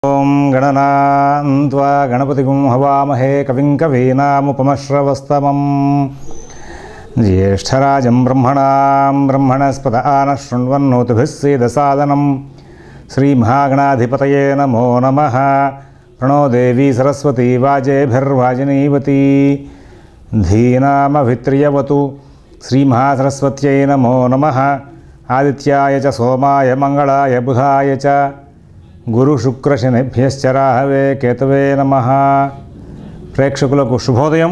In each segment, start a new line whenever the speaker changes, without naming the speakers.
ఓం గణనాన్వా గణపతిగుం హవామహే కవిం కవీనాముపమశ్రవస్తమం జ్యేష్ఠరాజం బ్రహ్మణాం బ్రహ్మణస్పద ఆన శృణ్వన్నోతిభిः సేదసాదనం శ్రీమహాగణాధిపతయే నమో నమః ప్రణో దేవీ సరస్వతీ వాజేభిర్వాజినీవతీ ధీనామభిత్రియవతు శ్రీమహాసరస్వత్యై నమో నమః ఆదిత్యాయ చ సోమాయ మంగళాయ బుధాయ చ గురుశుక్రశనిభ్యశ్చ రాహవే కేతవే నమ ప్రేక్షకులకు శుభోదయం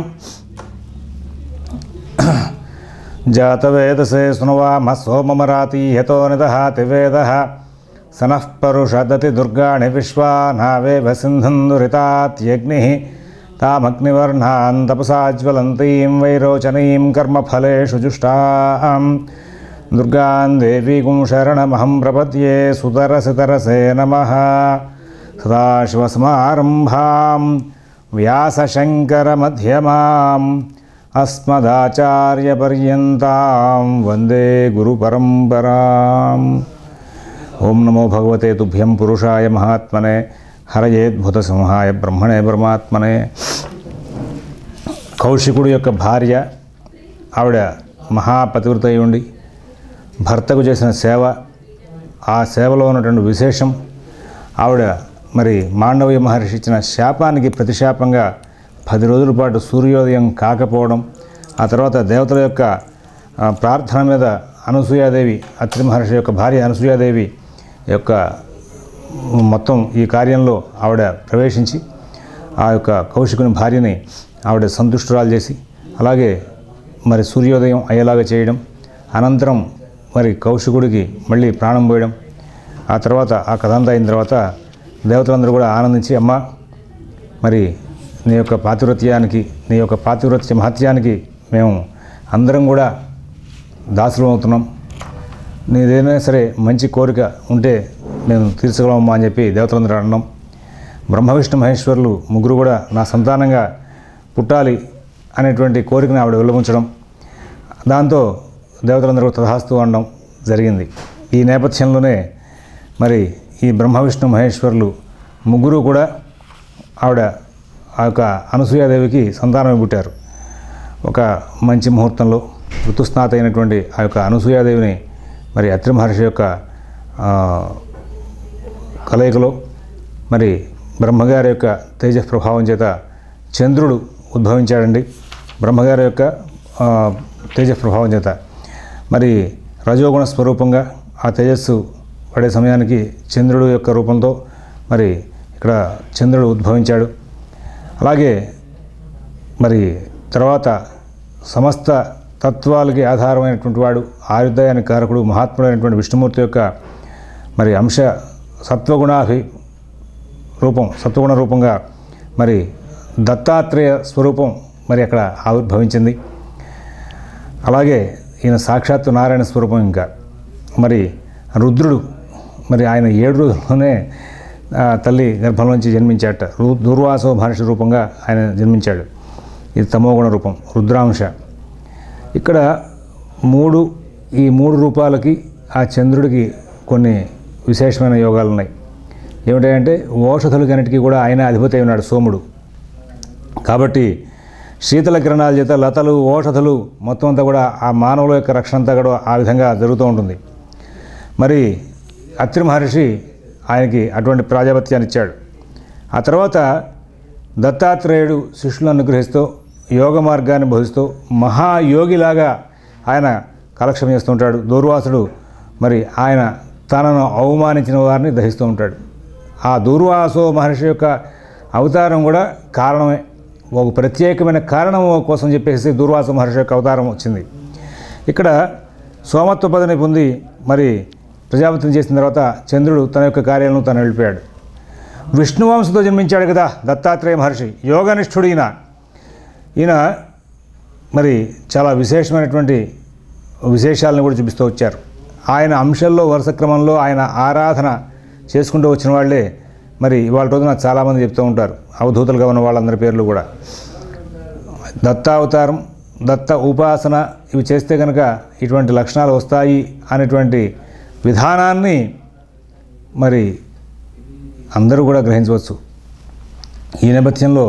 జాతవేదసే శృణువామ సోమమరాతి యతో నిదహాతి వేద సనః పరుషదతి దుర్గాణి విశ్వానావేవ సింధురితాత్యగ్ని తామగ్నివర్ణాన్ తపసాజ్వలంతీం వైరోచనీం కర్మఫలేషు జుష్టాం దుర్గాన్ దేవీగుం శరణమహం ప్రపద్యే సుతరసితరసే నమ సదాశివసమారంభాం వ్యాసశంకరమధ్యమాం అస్మదాచార్యపర్యంతాం వందే గురుపరంపరాం ఓం నమో భగవతే తుభ్యం పురుషాయ మహాత్మనే హరయేద్భుత సింహాయ బ్రహ్మణే పరమాత్మనే కౌశికుడు యొక్క భార్య ఆవిడ మహాపతివ్రత అయి ఉండి భర్తకు చేసిన సేవ ఆ సేవలో ఉన్నటువంటి విశేషం ఆవిడ మరి మాండవీయ మహర్షి ఇచ్చిన శాపానికి ప్రతిశాపంగా పది రోజుల పాటు సూర్యోదయం కాకపోవడం ఆ తర్వాత దేవతల యొక్క ఆ, ప్రార్థన మీద అనసూయాదేవి అత్రి మహర్షి యొక్క భార్య అనసూయాదేవి యొక్క మొత్తం ఈ కార్యంలో ఆవిడ ప్రవేశించి ఆ యొక్క కౌశికుని భార్యని ఆవిడ సంతుష్టురాలు చేసి అలాగే మరి సూర్యోదయం అయ్యేలాగా చేయడం అనంతరం మరి కౌశికుడికి మళ్ళీ ప్రాణం పోయడం ఆ తర్వాత ఆ కథ అంతా అయిన తర్వాత దేవతలందరూ కూడా ఆనందించి అమ్మ మరి నీ యొక్క పాతివ్రత్యానికి నీ యొక్క పాతివ్రత్య మహత్యానికి మేము అందరం కూడా దాసులం అవుతున్నాం నీదేదైనా సరే మంచి కోరిక ఉంటే మేము తీర్చగలమమ్మా అని చెప్పి దేవతలందరూ అనడం బ్రహ్మ విష్ణు మహేశ్వరులు ముగ్గురు కూడా నా సంతానంగా పుట్టాలి అనేటువంటి కోరికను ఆవిడ వెలుగుంచడం దాంతో దేవతలందరూ తథాస్తు అనడం జరిగింది ఈ నేపథ్యంలోనే మరి ఈ బ్రహ్మ విష్ణు మహేశ్వరులు ముగ్గురు కూడా ఆవిడ ఆ యొక్క అనసూయాదేవికి సంతానం పుట్టారు ఒక మంచి ముహూర్తంలో ఋతుస్నాత అయినటువంటి ఆ యొక్క అనసూయాదేవిని మరి అత్రి మహర్షి యొక్క ఆ, కలయికలో మరి బ్రహ్మగారి యొక్క తేజ ప్రభావం చేత చంద్రుడు ఉద్భవించాడండి బ్రహ్మగారి యొక్క ఆ, తేజ ప్రభావం చేత మరి రజోగుణ స్వరూపంగా ఆ తేజస్సు పడే సమయానికి చంద్రుడు యొక్క రూపంతో మరి ఇక్కడ చంద్రుడు ఉద్భవించాడు అలాగే మరి తర్వాత సమస్త తత్వాలకి ఆధారమైనటువంటి వాడు ఆయుర్దాయానికి కారకుడు మహాత్ముడైనటువంటి విష్ణుమూర్తి యొక్క మరి అంశ సత్వగుణాభి రూపం సత్వగుణ రూపంగా మరి దత్తాత్రేయ స్వరూపం మరి అక్కడ ఆవిర్భవించింది అలాగే ఈయన సాక్షాత్తు నారాయణ స్వరూపం ఇంకా మరి రుద్రుడు మరి ఆయన ఏడు రోజుల్లోనే ఆ, తల్లి గర్భంలోంచి జన్మించాట రు- దూర్వాసో మహర్షి రూపంగా ఆయన జన్మించాడు ఇది తమోగుణ రూపం రుద్రాంశ ఇక్కడ మూడు ఈ మూడు రూపాలకి ఆ చంద్రుడికి కొన్ని విశేషమైన యోగాలు ఉన్నాయి ఏమిటంటే ఓషధులకన్నిటికీ కూడా ఆయన అధిపతి అయి ఉన్నాడు సోముడు కాబట్టి శీతల కిరణాల చేత లతలు ఓషధులు మొత్తం అంతా కూడా ఆ మానవుల యొక్క రక్షణ అంతా కూడా ఆ విధంగా జరుగుతూ ఉంటుంది మరి అత్రి మహర్షి ఆయనకి అటువంటి ప్రాజాపత్యాన్ని ఇచ్చాడు ఆ తర్వాత దత్తాత్రేయుడు శిష్యులను అనుగ్రహిస్తూ యోగ మార్గాన్ని బోధిస్తూ మహాయోగిలాగా ఆయన కాలక్షేపం చేస్తూ ఉంటాడు దూర్వాసుడు మరి ఆయన తనను అవమానించిన వారిని దహిస్తూ ఉంటాడు ఆ దూర్వాసో మహర్షి యొక్క అవతారం కూడా కారణమే ఒక ప్రత్యేకమైన కారణం కోసం చెప్పేసి దూర్వాస మహర్షి యొక్క అవతారం వచ్చింది ఇక్కడ సోమత్వ పదవిని పొంది మరి ప్రజాపతిని చేసిన తర్వాత చంద్రుడు తన యొక్క కార్యాలను తను వెళ్ళిపోయాడు విష్ణువంశతో జన్మించాడు కదా దత్తాత్రేయ మహర్షి యోగనిష్ఠుడు ఈయన ఈయన మరి చాలా విశేషమైనటువంటి విశేషాలను కూడా చూపిస్తూ వచ్చారు ఆయన అంశాల్లో వరుస క్రమంలో ఆయన ఆరాధన చేసుకుంటూ వచ్చిన వాళ్ళే మరి ఇవాళ రోజున చాలామంది చెప్తూ ఉంటారు అవధూతలుగా ఉన్న వాళ్ళందరి పేర్లు కూడా దత్తావతారం దత్త ఉపాసన ఇవి చేస్తే కనుక ఇటువంటి లక్షణాలు వస్తాయి అనేటువంటి విధానాన్ని మరి అందరూ కూడా గ్రహించవచ్చు ఈ నేపథ్యంలో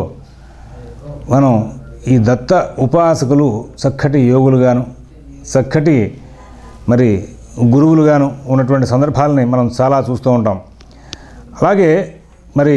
మనం ఈ దత్త ఉపాసకులు చక్కటి యోగులుగాను చక్కటి మరి గురువులుగాను ఉన్నటువంటి సందర్భాలని మనం చాలా చూస్తూ ఉంటాం అలాగే మరి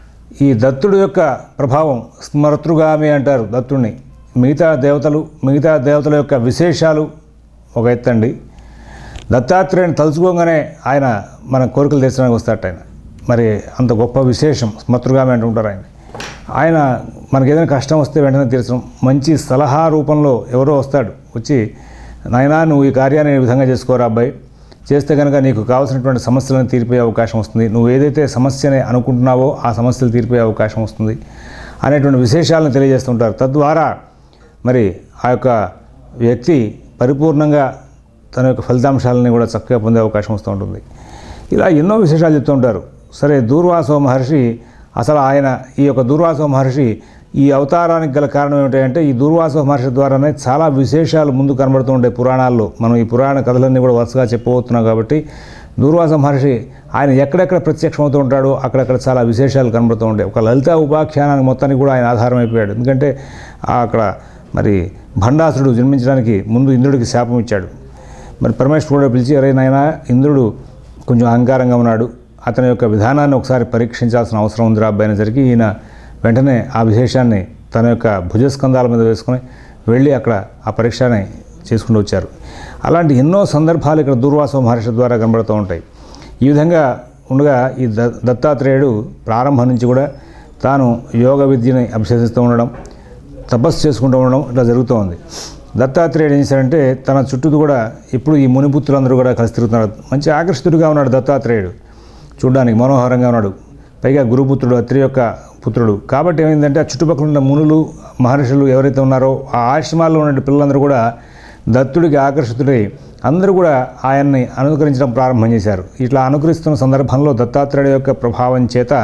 ఈ దత్తుడు యొక్క ప్రభావం స్మరతృగామి అంటారు దత్తుడిని మిగతా దేవతలు మిగతా దేవతల యొక్క విశేషాలు ఒక ఎత్తండి దత్తాత్రేయుని తలుచుకోగానే ఆయన మన కోరికలు తీర్చడానికి వస్తాడట ఆయన మరి అంత గొప్ప విశేషం స్మతృగామి అంటుంటారు ఆయన ఆయన మనకి ఏదైనా కష్టం వస్తే వెంటనే తీర్చడం మంచి సలహా రూపంలో ఎవరో వస్తాడు వచ్చి నాయనా నువ్వు ఈ కార్యాన్ని ఈ విధంగా చేసుకోరా అబ్బాయి చేస్తే కనుక నీకు కావాల్సినటువంటి సమస్యలను తీరిపోయే అవకాశం వస్తుంది నువ్వు ఏదైతే సమస్యని అనుకుంటున్నావో ఆ సమస్యలు తీరిపోయే అవకాశం వస్తుంది అనేటువంటి విశేషాలను తెలియజేస్తుంటారు తద్వారా మరి ఆ యొక్క వ్యక్తి పరిపూర్ణంగా తన యొక్క ఫలితాంశాలని కూడా చక్కగా పొందే అవకాశం వస్తూ ఉంటుంది ఇలా ఎన్నో విశేషాలు చెప్తూ ఉంటారు సరే దూర్వాసో మహర్షి అసలు ఆయన ఈ యొక్క దూర్వాసో మహర్షి ఈ అవతారానికి గల కారణం ఏమిటంటే ఈ దూర్వాసో మహర్షి ద్వారానే చాలా విశేషాలు ముందు కనబడుతూ ఉంటాయి పురాణాల్లో మనం ఈ పురాణ కథలన్నీ కూడా వరుసగా చెప్పబోతున్నాం కాబట్టి దూర్వాస మహర్షి ఆయన ఎక్కడెక్కడ ప్రత్యక్షమవుతూ ఉంటాడో అక్కడక్కడ చాలా విశేషాలు కనబడుతూ ఉంటాయి ఒక లలిత ఉపాఖ్యానానికి మొత్తానికి కూడా ఆయన ఆధారం అయిపోయాడు ఎందుకంటే ఆ అక్కడ మరి భండాసురుడు జన్మించడానికి ముందు ఇంద్రుడికి శాపం ఇచ్చాడు మరి పరమేశ్వరుడు కూడా పిలిచి అరే నాయన ఇంద్రుడు కొంచెం అహంకారంగా ఉన్నాడు అతని యొక్క విధానాన్ని ఒకసారి పరీక్షించాల్సిన అవసరం ఉంది రాబోయేసరికి ఈయన వెంటనే ఆ విశేషాన్ని తన యొక్క భుజస్కంధాల మీద వేసుకొని వెళ్ళి అక్కడ ఆ పరీక్షని చేసుకుంటూ వచ్చారు అలాంటి ఎన్నో సందర్భాలు ఇక్కడ దూర్వాస మహర్షి ద్వారా కనబడుతూ ఉంటాయి ఈ విధంగా ఉండగా ఈ ద దత్తాత్రేయుడు ప్రారంభం నుంచి కూడా తాను యోగ విద్యని అభ్యసిస్తూ ఉండడం తపస్సు చేసుకుంటూ ఉండడం ఇట్లా జరుగుతూ ఉంది దత్తాత్రేయుడు ఏం చేశాడంటే తన చుట్టూ కూడా ఇప్పుడు ఈ మునిపుత్రులందరూ కూడా కలిసి తిరుగుతున్నారు మంచి ఆకర్షితుడిగా ఉన్నాడు దత్తాత్రేయుడు చూడడానికి మనోహరంగా ఉన్నాడు పైగా గురుపుత్రుడు అత్రి యొక్క పుత్రుడు కాబట్టి ఏమైందంటే ఆ చుట్టుపక్కల ఉన్న మునులు మహర్షులు ఎవరైతే ఉన్నారో ఆ ఆశ్రమాల్లో ఉన్న పిల్లలందరూ కూడా దత్తుడికి ఆకర్షితుడై అందరూ కూడా ఆయన్ని అనుకరించడం ప్రారంభం చేశారు ఇట్లా అనుకరిస్తున్న సందర్భంలో దత్తాత్రేయుడు యొక్క ప్రభావం చేత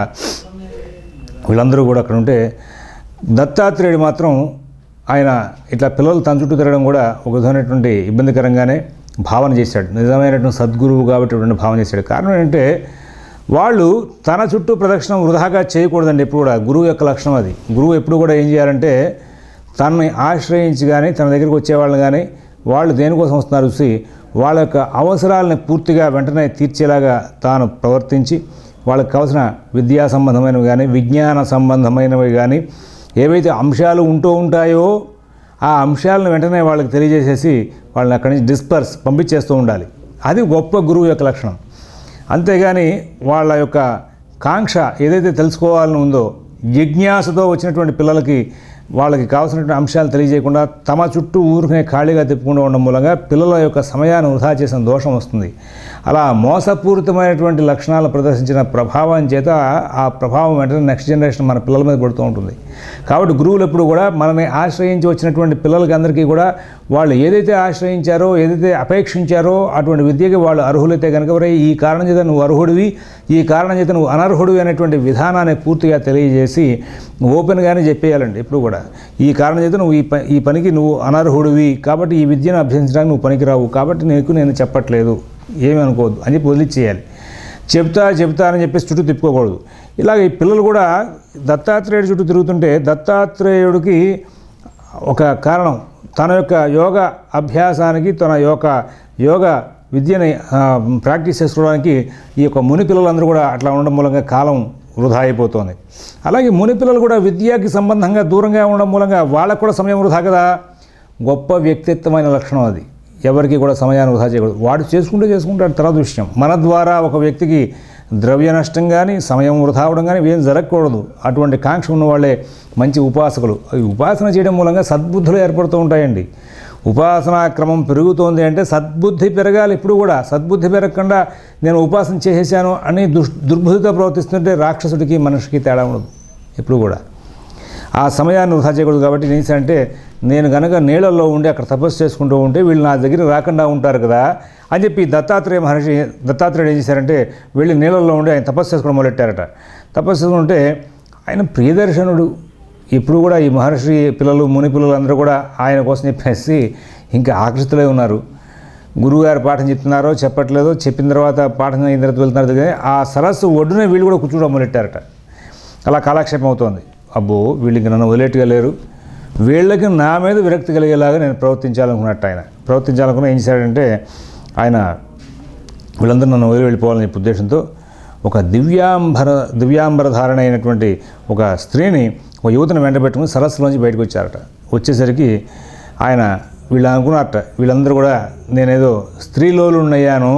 వీళ్ళందరూ కూడా అక్కడ ఉంటే దత్తాత్రేయుడు మాత్రం ఆయన ఇట్లా పిల్లలు తన చుట్టూ తిరగడం కూడా ఒక విధమైనటువంటి ఇబ్బందికరంగానే భావన చేశాడు నిజమైనటువంటి సద్గురువు కాబట్టి ఇటువంటి భావన చేశాడు కారణం ఏంటంటే వాళ్ళు తన చుట్టూ ప్రదక్షిణం వృధాగా చేయకూడదండి ఎప్పుడు కూడా గురువు యొక్క లక్షణం అది గురువు ఎప్పుడు కూడా ఏం చేయాలంటే తనని ఆశ్రయించి కానీ తన దగ్గరికి వచ్చేవాళ్ళని కానీ వాళ్ళు దేనికోసం వస్తున్నారు చూసి వాళ్ళ యొక్క అవసరాలని పూర్తిగా వెంటనే తీర్చేలాగా తాను ప్రవర్తించి వాళ్ళకి కావాల్సిన విద్యా సంబంధమైనవి కానీ విజ్ఞాన సంబంధమైనవి కానీ ఏవైతే అంశాలు ఉంటూ ఉంటాయో ఆ అంశాలను వెంటనే వాళ్ళకి తెలియజేసేసి వాళ్ళని అక్కడి నుంచి డిస్పర్స్ పంపించేస్తూ ఉండాలి అది గొప్ప గురువు యొక్క లక్షణం అంతేగాని వాళ్ళ యొక్క కాంక్ష ఏదైతే తెలుసుకోవాలని ఉందో జిజ్ఞాసతో వచ్చినటువంటి పిల్లలకి వాళ్ళకి కావాల్సినటువంటి అంశాలు తెలియజేయకుండా తమ చుట్టూ ఊరికే ఖాళీగా తిప్పుకుండా ఉండడం మూలంగా పిల్లల యొక్క సమయాన్ని వృధా చేసిన దోషం వస్తుంది అలా మోసపూరితమైనటువంటి లక్షణాలు ప్రదర్శించిన ప్రభావం చేత ఆ ప్రభావం వెంటనే నెక్స్ట్ జనరేషన్ మన పిల్లల మీద పడుతూ ఉంటుంది కాబట్టి గురువులు ఎప్పుడు కూడా మనని ఆశ్రయించి వచ్చినటువంటి పిల్లలకి అందరికీ కూడా వాళ్ళు ఏదైతే ఆశ్రయించారో ఏదైతే అపేక్షించారో అటువంటి విద్యకి వాళ్ళు అర్హులైతే కనుక ఒరేయ్ ఈ కారణం చేత నువ్వు అర్హుడివి ఈ కారణం చేత నువ్వు అనర్హుడివి అనేటువంటి విధానాన్ని పూర్తిగా తెలియజేసి ఓపెన్గానే చెప్పేయాలండి ఎప్పుడు కూడా ఈ కారణం చేత నువ్వు ఈ ప ఈ పనికి నువ్వు అనర్హుడివి కాబట్టి ఈ విద్యను అభ్యసించడానికి నువ్వు పనికిరావు కాబట్టి నీకు నేను చెప్పట్లేదు ఏమీ అనుకోవద్దు అని చెప్పి వదిలిచ్చేయాలి చెప్తా చెప్తా అని చెప్పేసి చుట్టూ తిప్పుకోకూడదు ఇలాగ ఈ పిల్లలు కూడా దత్తాత్రేయుడు చుట్టూ తిరుగుతుంటే దత్తాత్రేయుడికి ఒక కారణం తన యొక్క యోగ అభ్యాసానికి తన యొక్క యోగ విద్యని ఆ, ప్రాక్టీస్ చేసుకోవడానికి ఈ యొక్క ముని పిల్లలందరూ కూడా అట్లా ఉండడం మూలంగా కాలం వృధా అయిపోతుంది అలాగే ముని పిల్లలు కూడా విద్యకి సంబంధంగా దూరంగా ఉండడం మూలంగా వాళ్ళకు కూడా సమయం వృధా కదా గొప్ప వ్యక్తిత్వమైన లక్షణం అది ఎవరికి కూడా సమయాన్ని వృధా చేయకూడదు వాడు చేసుకుంటే చేసుకుంటాడు తర్వాత విషయం మన ద్వారా ఒక వ్యక్తికి ద్రవ్య నష్టం కానీ సమయం వృధా అవడం కానీ ఏం జరగకూడదు అటువంటి కాంక్ష ఉన్న వాళ్ళే మంచి ఉపాసకులు ఈ ఉపాసన చేయడం మూలంగా సద్బుద్ధులు ఏర్పడుతూ ఉంటాయండి ఉపాసనా క్రమం పెరుగుతోంది అంటే సద్బుద్ధి పెరగాలి ఇప్పుడు కూడా సద్బుద్ధి పెరగకుండా నేను ఉపాసన చేసేసాను అని దుష్ దుర్బుద్ధితో ప్రవర్తిస్తుంటే రాక్షసుడికి మనిషికి తేడా ఉండదు ఎప్పుడు కూడా ఆ సమయాన్ని వృధా చేయకూడదు కాబట్టి ఏం చేశానంటే నేను కనుక నీళ్ళల్లో ఉండి అక్కడ తపస్సు చేసుకుంటూ ఉంటే వీళ్ళు నా దగ్గర రాకుండా ఉంటారు కదా అని చెప్పి దత్తాత్రేయ మహర్షి దత్తాత్రేయుడు ఏం చేశారంటే వెళ్ళి నీళ్ళల్లో ఉండి ఆయన తపస్సు చేసుకోవడం మొదలెట్టారట తపస్సు చేసుకుంటే ఆయన ప్రియదర్శనుడు ఇప్పుడు కూడా ఈ మహర్షి పిల్లలు ముని పిల్లలు అందరూ కూడా ఆయన కోసం చెప్పేసి ఇంకా ఆకర్షితులై ఉన్నారు గురువుగారు పాఠం చెప్తున్నారో చెప్పట్లేదో చెప్పిన తర్వాత పాఠం అయిన తర్వాత వెళ్తున్నారో కానీ ఆ సరస్సు ఒడ్డునే వీళ్ళు కూడా కూర్చోవడం మొదలెట్టారట అలా కాలక్షేపం అవుతోంది అబ్బో వీళ్ళకి నన్ను వదిలేట్టుగా లేరు వీళ్ళకి నా మీద విరక్తి కలిగేలాగా నేను ప్రవర్తించాలనుకున్నట్టు ఆయన ప్రవర్తించాలనుకున్న ఏం చేశాడంటే ఆయన వీళ్ళందరూ నన్ను వదిలి వెళ్ళిపోవాలని చెప్పే ఉద్దేశంతో ఒక దివ్యాంబర దివ్యాంబర ధారణ అయినటువంటి ఒక స్త్రీని ఒక యువతను వెంట పెట్టుకుని సరస్సులోంచి బయటకు వచ్చారట వచ్చేసరికి ఆయన వీళ్ళు అనుకున్నారట వీళ్ళందరూ కూడా నేనేదో స్త్రీలోలున్నయ్యాను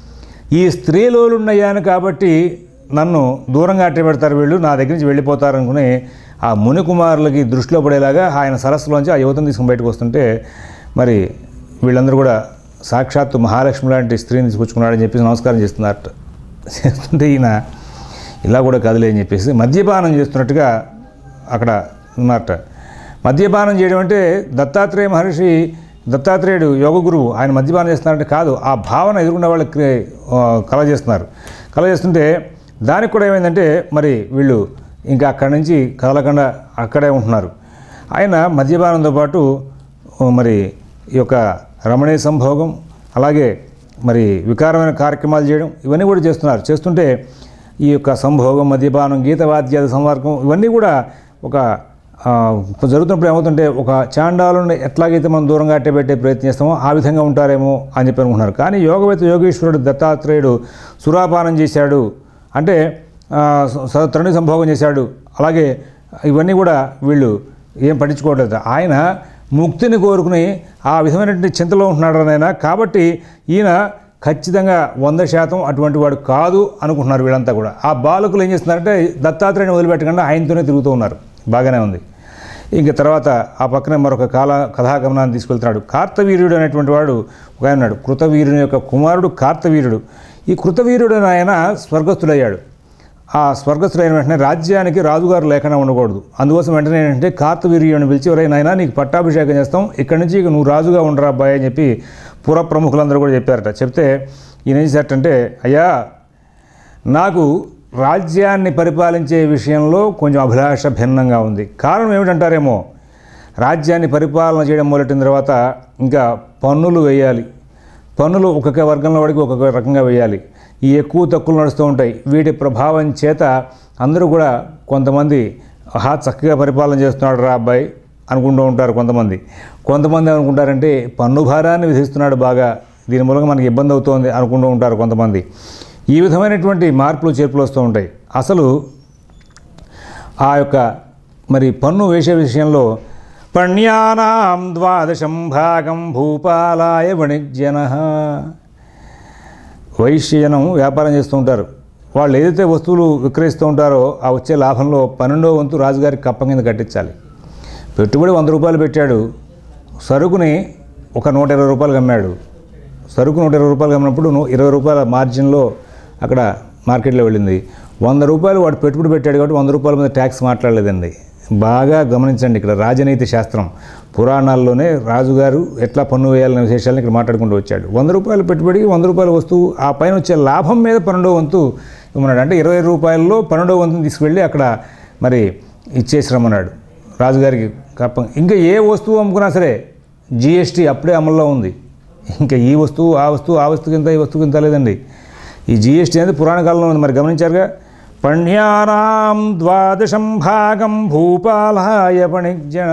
ఈ స్త్రీలోలున్నయ్యాను కాబట్టి నన్ను దూరంగా అట్టే పెడతారు వీళ్ళు నా దగ్గర నుంచి వెళ్ళిపోతారు అనుకుని ఆ మునికుమారులకి దృష్టిలో పడేలాగా ఆయన సరస్సులోంచి ఆ యువతను తీసుకుని బయటకు వస్తుంటే మరి వీళ్ళందరూ కూడా సాక్షాత్తు మహాలక్ష్మి లాంటి స్త్రీని తీసుకొచ్చుకున్నాడని చెప్పేసి నమస్కారం చేస్తున్నారట చేస్తుంటే ఈయన ఇలా కూడా కదలే అని చెప్పేసి మద్యపానం చేస్తున్నట్టుగా అక్కడ ఉన్నారట మద్యపానం చేయడం అంటే దత్తాత్రేయ మహర్షి దత్తాత్రేయుడు యోగ గురువు ఆయన మద్యపానం చేస్తున్నారంటే కాదు ఆ భావన ఎదుర్కొన్న వాళ్ళకి కల చేస్తున్నారు కల చేస్తుంటే దానికి కూడా ఏమైందంటే మరి వీళ్ళు ఇంకా అక్కడి నుంచి కదలకుండా అక్కడే ఉంటున్నారు ఆయన మద్యపానంతో పాటు ఓ మరి ఈ యొక్క రమణీయ సంభోగం అలాగే మరి వికారమైన కార్యక్రమాలు చేయడం ఇవన్నీ కూడా చేస్తున్నారు చేస్తుంటే ఈ యొక్క సంభోగం మద్యపానం గీత వాద్యాది సంవర్గం ఇవన్నీ కూడా ఒక ఆ, జరుగుతున్నప్పుడు ఏమవుతుంటే ఒక చాండాలను ఎట్లాగైతే మనం దూరంగా అట్టబెట్టే ప్రయత్నం చేస్తామో ఆ విధంగా ఉంటారేమో అని చెప్పి అనుకుంటున్నారు కానీ యోగవేత్త యోగేశ్వరుడు దత్తాత్రేయుడు సురాపానం చేశాడు అంటే ఆ, స- తరుణి సంభోగం చేశాడు అలాగే ఇవన్నీ కూడా వీళ్ళు ఏం పట్టించుకోవట్లేదు ఆయన ముక్తిని కోరుకుని ఆ విధమైనటువంటి చింతలో ఉంటున్నాడు ఆయన కాబట్టి ఈయన ఖచ్చితంగా వంద శాతం అటువంటి వాడు కాదు అనుకుంటున్నారు వీళ్ళంతా కూడా ఆ బాలకులు ఏం చేస్తున్నారంటే దత్తాత్రేయుని వదిలిపెట్టకుండా ఆయనతోనే తిరుగుతూ ఉన్నారు బాగానే ఉంది ఇంక తర్వాత ఆ పక్కనే మరొక కాల కథాగమనాన్ని తీసుకెళ్తున్నాడు కార్తవీర్యుడు అనేటువంటి వాడు ఒక ఆయన ఉన్నాడు కృతవీరుని యొక్క కుమారుడు కార్తవీర్యుడు ఈ కృతవీర్యుడు అనే ఆయన స్వర్గస్థుడయ్యాడు ఆ స్వర్గస్థుడైన వెంటనే రాజ్యానికి రాజుగారు లేకుండా ఉండకూడదు అందుకోసం వెంటనే ఏంటంటే కార్తవీర్యుని పిలిచి ఎవరైనా నాయనా నీకు పట్టాభిషేకం చేస్తాం ఇక్కడి నుంచి ఇక నువ్వు రాజుగా ఉండరా అబ్బాయి అని చెప్పి పుర ప్రముఖులందరూ కూడా చెప్పారట చెప్తే ఈయన ఏం చేశారంటే అయ్యా నాకు రాజ్యాన్ని పరిపాలించే విషయంలో కొంచెం అభిలాష భిన్నంగా ఉంది కారణం ఏమిటంటారేమో రాజ్యాన్ని పరిపాలన చేయడం మొదలెట్టిన తర్వాత ఇంకా పన్నులు వేయాలి పన్నులు ఒక్కొక్క వర్గంలో వాడికి ఒక్కొక్క రకంగా వేయాలి ఈ ఎక్కువ తక్కువలు నడుస్తూ ఉంటాయి వీటి ప్రభావం చేత అందరూ కూడా కొంతమంది ఆహా చక్కగా పరిపాలన చేస్తున్నాడు రా అబ్బాయి అనుకుంటూ ఉంటారు కొంతమంది కొంతమంది అనుకుంటారంటే పన్ను భారాన్ని విధిస్తున్నాడు బాగా దీని మూలంగా మనకి ఇబ్బంది అవుతోంది అనుకుంటూ ఉంటారు కొంతమంది ఈ విధమైనటువంటి మార్పులు చేర్పులు వస్తూ ఉంటాయి అసలు ఆ యొక్క మరి పన్ను వేసే విషయంలో పణ్యానాం ద్వాదశం భాగం భూపాలాయ వణిజ్యన వైశ్యజనం వ్యాపారం చేస్తూ ఉంటారు వాళ్ళు ఏదైతే వస్తువులు విక్రయిస్తూ ఉంటారో ఆ వచ్చే లాభంలో పన్నెండో వంతు రాజుగారికి కప్ప కింద కట్టించాలి పెట్టుబడి వంద రూపాయలు పెట్టాడు సరుకుని ఒక నూట ఇరవై రూపాయలు అమ్మాడు సరుకు నూట ఇరవై రూపాయలు అమ్మినప్పుడు ను- ఇరవై రూపాయల మార్జిన్లో అక్కడ మార్కెట్లో వెళ్ళింది వంద రూపాయలు వాడు పెట్టుబడి పెట్టాడు కాబట్టి వంద రూపాయల మీద ట్యాక్స్ మాట్లాడలేదండి బాగా గమనించండి ఇక్కడ రాజనీతి శాస్త్రం పురాణాల్లోనే రాజుగారు ఎట్లా పన్ను వేయాలనే విశేషాలను ఇక్కడ మాట్లాడుకుంటూ వచ్చాడు వంద రూపాయలు పెట్టుబడికి వంద రూపాయల వస్తువు ఆ పైన వచ్చే లాభం మీద పన్నెండో వంతు ఇవ్వమన్నాడు అంటే ఇరవై రూపాయల్లో పన్నెండో వంతుని తీసుకువెళ్ళి అక్కడ మరి ఇచ్చేసి రమ్మన్నాడు రాజుగారికి కప్ప ఇంకా ఏ వస్తువు అమ్ముకున్నా సరే జిఎస్టీ అప్పుడే అమల్లో ఉంది ఇంకా ఈ వస్తువు ఆ వస్తువు ఆ వస్తువుకి ఇంత ఈ వస్తువుకి ఇంత లేదండి ఈ జిఎస్టీ అనేది పురాణ కాలంలో ఉంది మరి గమనించారుగా పణ్యానాం ద్వాదశం భాగం భూపాలాయ పణిజ్జన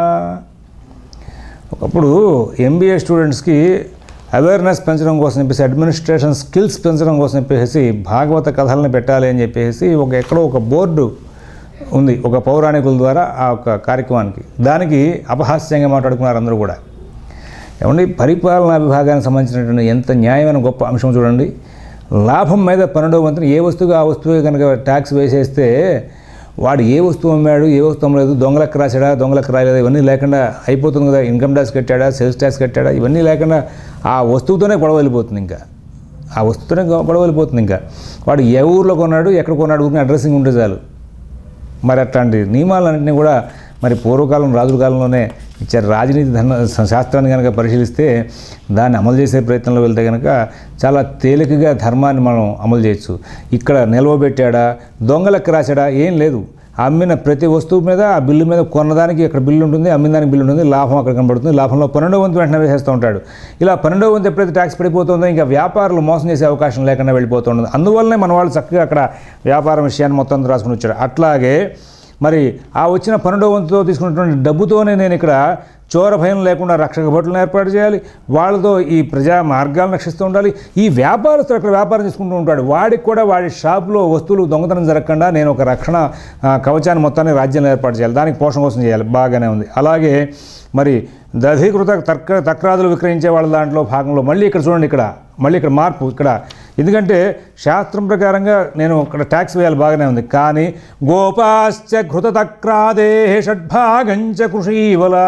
ఒకప్పుడు ఎంబీఏ స్టూడెంట్స్కి అవేర్నెస్ పెంచడం కోసం చెప్పేసి అడ్మినిస్ట్రేషన్ స్కిల్స్ పెంచడం కోసం చెప్పేసి భాగవత కథలను పెట్టాలి అని చెప్పేసి ఒక ఎక్కడో ఒక బోర్డు ఉంది ఒక పౌరాణికుల ద్వారా ఆ ఒక కార్యక్రమానికి దానికి అపహాస్యంగా మాట్లాడుకున్నారు అందరూ కూడా ఏమండి పరిపాలనా విభాగానికి సంబంధించినటువంటి ఎంత న్యాయమైన గొప్ప అంశం చూడండి లాభం మీద పన్నెండవ వంతున ఏ వస్తువుగా ఆ వస్తువు కనుక ట్యాక్స్ వేసేస్తే వాడు ఏ వస్తువు అమ్మాడు ఏ వస్తువు అమ్మలేదు దొంగలకు రాశాడా దొంగలకు రాయలేదా ఇవన్నీ లేకుండా అయిపోతుంది కదా ఇన్కమ్ ట్యాక్స్ కట్టాడా సేల్స్ ట్యాక్స్ కట్టాడా ఇవన్నీ లేకుండా ఆ వస్తువుతోనే గొడవ వెళ్ళిపోతుంది ఇంకా ఆ వస్తువుతోనే గొడవ వెళ్ళిపోతుంది ఇంకా వాడు ఏ ఊర్లో కొన్నాడు ఎక్కడ కొన్నాడు ఊరికి అడ్రస్సింగ్ ఉంటే చాలు మరి అట్లాంటి నియమాలన్నింటినీ కూడా మరి పూర్వకాలం రాజుల కాలంలోనే ఇచ్చారు రాజనీతి ధర్మ శాస్త్రాన్ని కనుక పరిశీలిస్తే దాన్ని అమలు చేసే ప్రయత్నంలో వెళ్తే కనుక చాలా తేలికగా ధర్మాన్ని మనం అమలు చేయొచ్చు ఇక్కడ నిల్వబెట్టాడా దొంగలకు రాశాడా ఏం లేదు అమ్మిన ప్రతి వస్తువు మీద ఆ బిల్లు మీద కొన్నదానికి ఇక్కడ బిల్లు ఉంటుంది అమ్మిన దానికి బిల్లు ఉంటుంది లాభం అక్కడ కనబడుతుంది లాభంలో పన్నెండో వంతు వెంటనే వేసేస్తూ ఉంటాడు ఇలా పన్నెండో వంతు ఎప్పుడైతే ట్యాక్స్ పడిపోతుందో ఇంకా వ్యాపారులు మోసం చేసే అవకాశం లేకుండా వెళ్ళిపోతుంది అందువల్లనే మన వాళ్ళు చక్కగా అక్కడ వ్యాపారం విషయాన్ని మొత్తం అంతా రాసుకుని వచ్చాడు అట్లాగే మరి ఆ వచ్చిన పన్నెండో వంతుతో తీసుకున్నటువంటి డబ్బుతోనే నేను ఇక్కడ చోర భయం లేకుండా రక్షక భటులను ఏర్పాటు చేయాలి వాళ్ళతో ఈ ప్రజా మార్గాలను రక్షిస్తూ ఉండాలి ఈ వ్యాపారస్తుడు అక్కడ వ్యాపారం చేసుకుంటూ ఉంటాడు వాడికి కూడా వాడి షాపులో వస్తువులు దొంగతనం జరగకుండా నేను ఒక రక్షణ ఆ, కవచాన్ని మొత్తాన్ని రాజ్యంలో ఏర్పాటు చేయాలి దానికి పోషణ కోసం చేయాలి బాగానే ఉంది అలాగే మరి దధీకృత తర్క తక్రాదులు విక్రయించే వాళ్ళ దాంట్లో భాగంలో మళ్ళీ ఇక్కడ చూడండి ఇక్కడ మళ్ళీ ఇక్కడ మార్పు ఇక్కడ ఎందుకంటే శాస్త్రం ప్రకారంగా నేను ఇక్కడ ట్యాక్స్ వేయాలి బాగానే ఉంది కానీ గోపాశ్చ ఘృత తక్రాదే షడ్భాగంచ కృషీవలా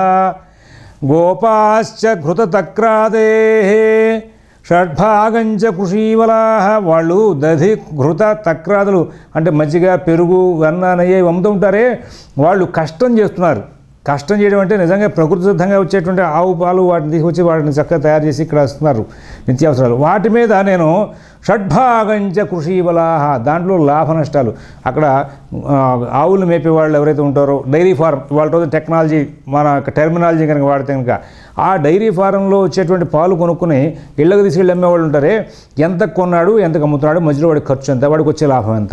గోపాశ్చ ఘృత తక్రాదే షడ్భాగంచ కృషీవలా వాళ్ళు దధి ఘృత తక్రాదులు అంటే మజ్జిగ పెరుగు వెన్న నెయ్యి అమ్ముతూ ఉంటారే వాళ్ళు కష్టం చేస్తున్నారు కష్టం చేయడం అంటే నిజంగా ప్రకృతి సిద్ధంగా వచ్చేటువంటి ఆవు పాలు వాటిని తీసుకొచ్చి వాటిని చక్కగా తయారు చేసి ఇక్కడ వస్తున్నారు నిత్యావసరాలు వాటి మీద నేను షడ్భాగంచ కృషి బలాహ దాంట్లో లాభ నష్టాలు అక్కడ ఆ, ఆవులు మేపే వాళ్ళు ఎవరైతే ఉంటారో డైరీ ఫార్మ్ వాళ్ళ రోజు టెక్నాలజీ మన టెర్మినాలజీ కనుక వాడితే కనుక ఆ డైరీ ఫారంలో వచ్చేటువంటి పాలు కొనుక్కుని ఇళ్ళకి తీసుకెళ్ళి అమ్మేవాళ్ళు ఉంటారే ఎంత కొన్నాడు ఎంత అమ్ముతున్నాడు మధ్యలో వాడి ఖర్చు ఎంత వాడికి వచ్చే లాభం ఎంత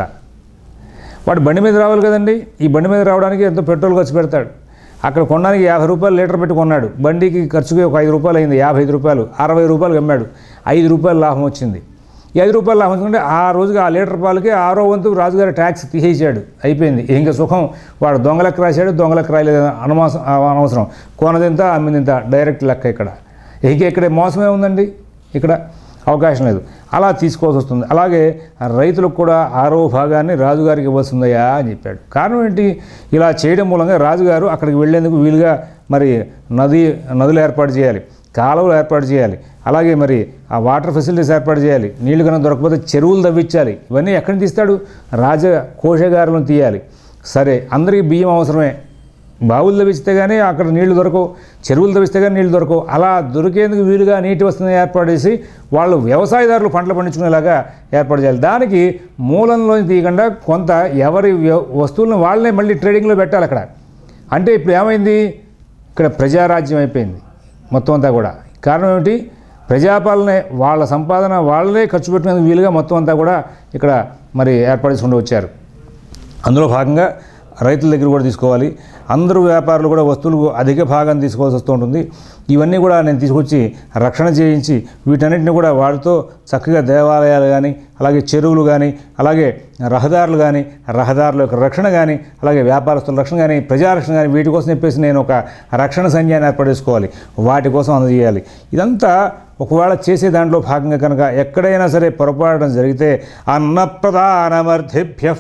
వాడు బండి మీద రావాలి కదండి ఈ బండి మీద రావడానికి ఎంతో పెట్రోల్ ఖర్చు పెడతాడు అక్కడ కొనడానికి యాభై రూపాయలు లీటర్ పెట్టి కొన్నాడు బండికి ఖర్చుకి ఒక ఐదు రూపాయలు అయింది యాభై ఐదు రూపాయలు అరవై రూపాయలు అమ్మాడు ఐదు రూపాయలు లాభం వచ్చింది ఈ ఐదు రూపాయలు లాభం వచ్చిందంటే ఆ రోజుకి ఆ లీటర్ పాలకి ఆరో వంతు రాజుగారి ట్యాక్స్ తీసేసాడు అయిపోయింది ఇంకా సుఖం వాడు దొంగలకు రాశాడు దొంగలకు రాయలేదు అనవసరం అనవసరం కొనదింత అమ్మిందింత డైరెక్ట్ లెక్క ఇక్కడ ఇక ఇక్కడ మోసమే ఉందండి ఇక్కడ అవకాశం లేదు అలా తీసుకోవాల్సి వస్తుంది అలాగే రైతులకు కూడా ఆరో భాగాన్ని రాజుగారికి ఇవ్వాల్సిందయ్యా అని చెప్పాడు కారణం ఏంటి ఇలా చేయడం మూలంగా రాజుగారు అక్కడికి వెళ్ళేందుకు వీలుగా మరి నది నదులు ఏర్పాటు చేయాలి కాలువలు ఏర్పాటు చేయాలి అలాగే మరి ఆ వాటర్ ఫెసిలిటీస్ ఏర్పాటు చేయాలి నీళ్లు కనుక దొరకకపోతే చెరువులు తవ్వించాలి ఇవన్నీ ఎక్కడి నుంచి తీస్తాడు రాజ కోశగారులను తీయాలి సరే అందరికీ బియ్యం అవసరమే బావులు తవ్విస్తే కానీ అక్కడ నీళ్లు దొరకవు చెరువులు తవ్విస్తే కానీ నీళ్లు దొరకవు అలా దొరికేందుకు వీలుగా నీటి వసతిని ఏర్పాటు చేసి వాళ్ళు వ్యవసాయదారులు పంటలు పండించుకునేలాగా ఏర్పాటు చేయాలి దానికి మూలంలో తీయకుండా కొంత ఎవరి వ్య- వస్తువులను వాళ్ళనే మళ్ళీ ట్రేడింగ్లో పెట్టాలి అక్కడ అంటే ఇప్పుడు ఏమైంది ఇక్కడ ప్రజారాజ్యం అయిపోయింది మొత్తం అంతా కూడా కారణం ఏమిటి ప్రజాపాలనే వాళ్ళ సంపాదన వాళ్ళనే ఖర్చు పెట్టినందుకు వీలుగా మొత్తం అంతా కూడా ఇక్కడ మరి ఏర్పాటు చేసుకుంటూ వచ్చారు అందులో భాగంగా రైతుల దగ్గర కూడా తీసుకోవాలి అందరూ వ్యాపారులు కూడా వస్తువులు అధిక భాగం తీసుకోవాల్సి వస్తూ ఉంటుంది ఇవన్నీ కూడా నేను తీసుకొచ్చి రక్షణ చేయించి వీటన్నిటిని కూడా వాటితో చక్కగా దేవాలయాలు కానీ అలాగే చెరువులు కానీ అలాగే రహదారులు కానీ రహదారుల యొక్క రక్షణ కానీ అలాగే వ్యాపారస్తుల రక్షణ కానీ ప్రజారక్షణ కానీ వీటి కోసం చెప్పేసి నేను ఒక రక్షణ సైన్యాన్ని ఏర్పాటు చేసుకోవాలి వాటి కోసం అందజేయాలి ఇదంతా ఒకవేళ చేసే దాంట్లో భాగంగా కనుక ఎక్కడైనా సరే పొరపాటు జరిగితే అన్నప్రధానమర్థిభ్య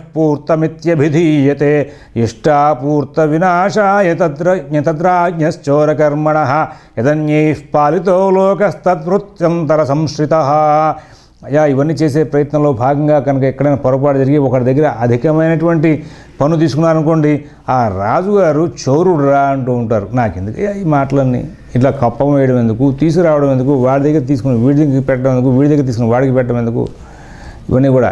పూర్తమిత్యభిధీయతే ఇష్టాపూర్త వినాశాయ తత్ర తత్రాజ్ఞశ్చోరకర్మణ యదన్యై పాలితో లోకస్తత్వృత్యంతర సంశ్రిత అయ్యా ఇవన్నీ చేసే ప్రయత్నంలో భాగంగా కనుక ఎక్కడైనా పొరపాటు జరిగి ఒకరి దగ్గర అధికమైనటువంటి పన్ను తీసుకున్నారనుకోండి ఆ రాజుగారు చోరుడు రా అంటూ ఉంటారు నాకు ఎందుకు ఈ మాటలన్నీ ఇట్లా కప్పం వేయడం ఎందుకు తీసుకురావడం ఎందుకు వాడి దగ్గర తీసుకుని వీడి దగ్గర పెట్టడం ఎందుకు వీడి దగ్గర తీసుకుని వాడికి పెట్టడం ఎందుకు ఇవన్నీ కూడా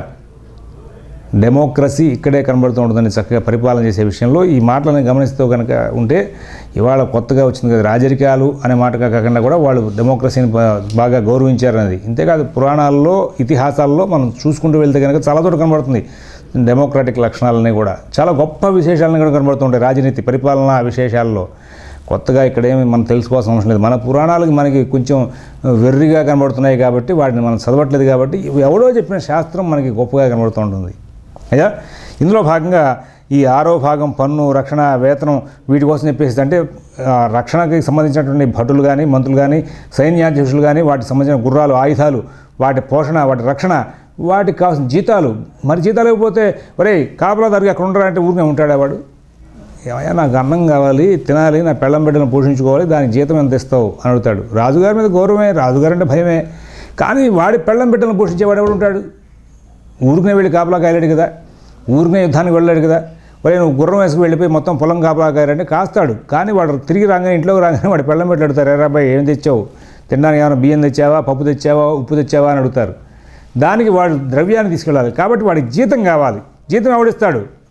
డెమోక్రసీ ఇక్కడే కనబడుతూ ఉంటుందని చక్కగా పరిపాలన చేసే విషయంలో ఈ మాటలను గమనిస్తూ కనుక ఉంటే ఇవాళ కొత్తగా వచ్చింది కదా రాజరికాలు అనే మాట కాకుండా కూడా వాళ్ళు డెమోక్రసీని బా- బాగా గౌరవించారనేది ఇంతేకాదు పురాణాల్లో ఇతిహాసాల్లో మనం చూసుకుంటూ వెళ్తే కనుక చాలా చోట కనబడుతుంది డెమోక్రాటిక్ లక్షణాలని కూడా చాలా గొప్ప విశేషాలను కూడా కనబడుతుంటాయి రాజనీతి పరిపాలనా విశేషాల్లో కొత్తగా ఇక్కడేమి మనం తెలుసుకోవాల్సిన అవసరం లేదు మన పురాణాలకి మనకి కొంచెం వెర్రిగా కనబడుతున్నాయి కాబట్టి వాటిని మనం చదవట్లేదు కాబట్టి ఇవి ఎవడో చెప్పిన శాస్త్రం మనకి గొప్పగా కనబడుతూ ఉంటుంది అయ్యా ఇందులో భాగంగా ఈ ఆరో భాగం పన్ను రక్షణ వేతనం వీటి కోసం చెప్పేసి అంటే ఆ, రక్షణకి సంబంధించినటువంటి భటులు కానీ మంత్రులు కానీ సైన్యాధ్యక్షులు కానీ వాటికి సంబంధించిన గుర్రాలు ఆయుధాలు వాటి పోషణ వాటి రక్షణ వాటికి కావాల్సిన జీతాలు మరి జీతాలు ఇవ్వకపోతే ఒరే కాపలాదారికి అక్కడ ఉండరా అంటే ఊరికే ఉంటాడా వాడు ఏమయ్యా నాకు అన్నం కావాలి తినాలి నా పెళ్ళం బిడ్డలను పోషించుకోవాలి దానికి జీతం ఎంత ఇస్తావు అని అడుగుతాడు రాజుగారి మీద గౌరవమే రాజుగారు అంటే భయమే కానీ వాడి పెళ్ళం బిడ్డలను పోషించేవాడు ఎవడు ఉంటాడు ఊరికనే వెళ్ళి కాపలా కాయలేడు కదా ఊరికనే యుద్ధానికి వెళ్ళాడు కదా ఒరే నువ్వు గుర్రం వేసుకు వెళ్ళిపోయి మొత్తం పొలం కాపలా కాయాలంటే కాస్తాడు కానీ వాడు తిరిగి రాగానే ఇంట్లోకి రాగానే వాడు పెళ్ళం పెట్టి అడుగుతారు ఎరా అబ్బాయి ఏం తెచ్చావు తినడానికి ఏమైనా బియ్యం తెచ్చావా పప్పు తెచ్చావా ఉప్పు తెచ్చావా అని అడుగుతారు దానికి వాడు ద్రవ్యాన్ని తీసుకెళ్ళాలి కాబట్టి వాడికి జీతం కావాలి జీతం ఎవడిస్తాడు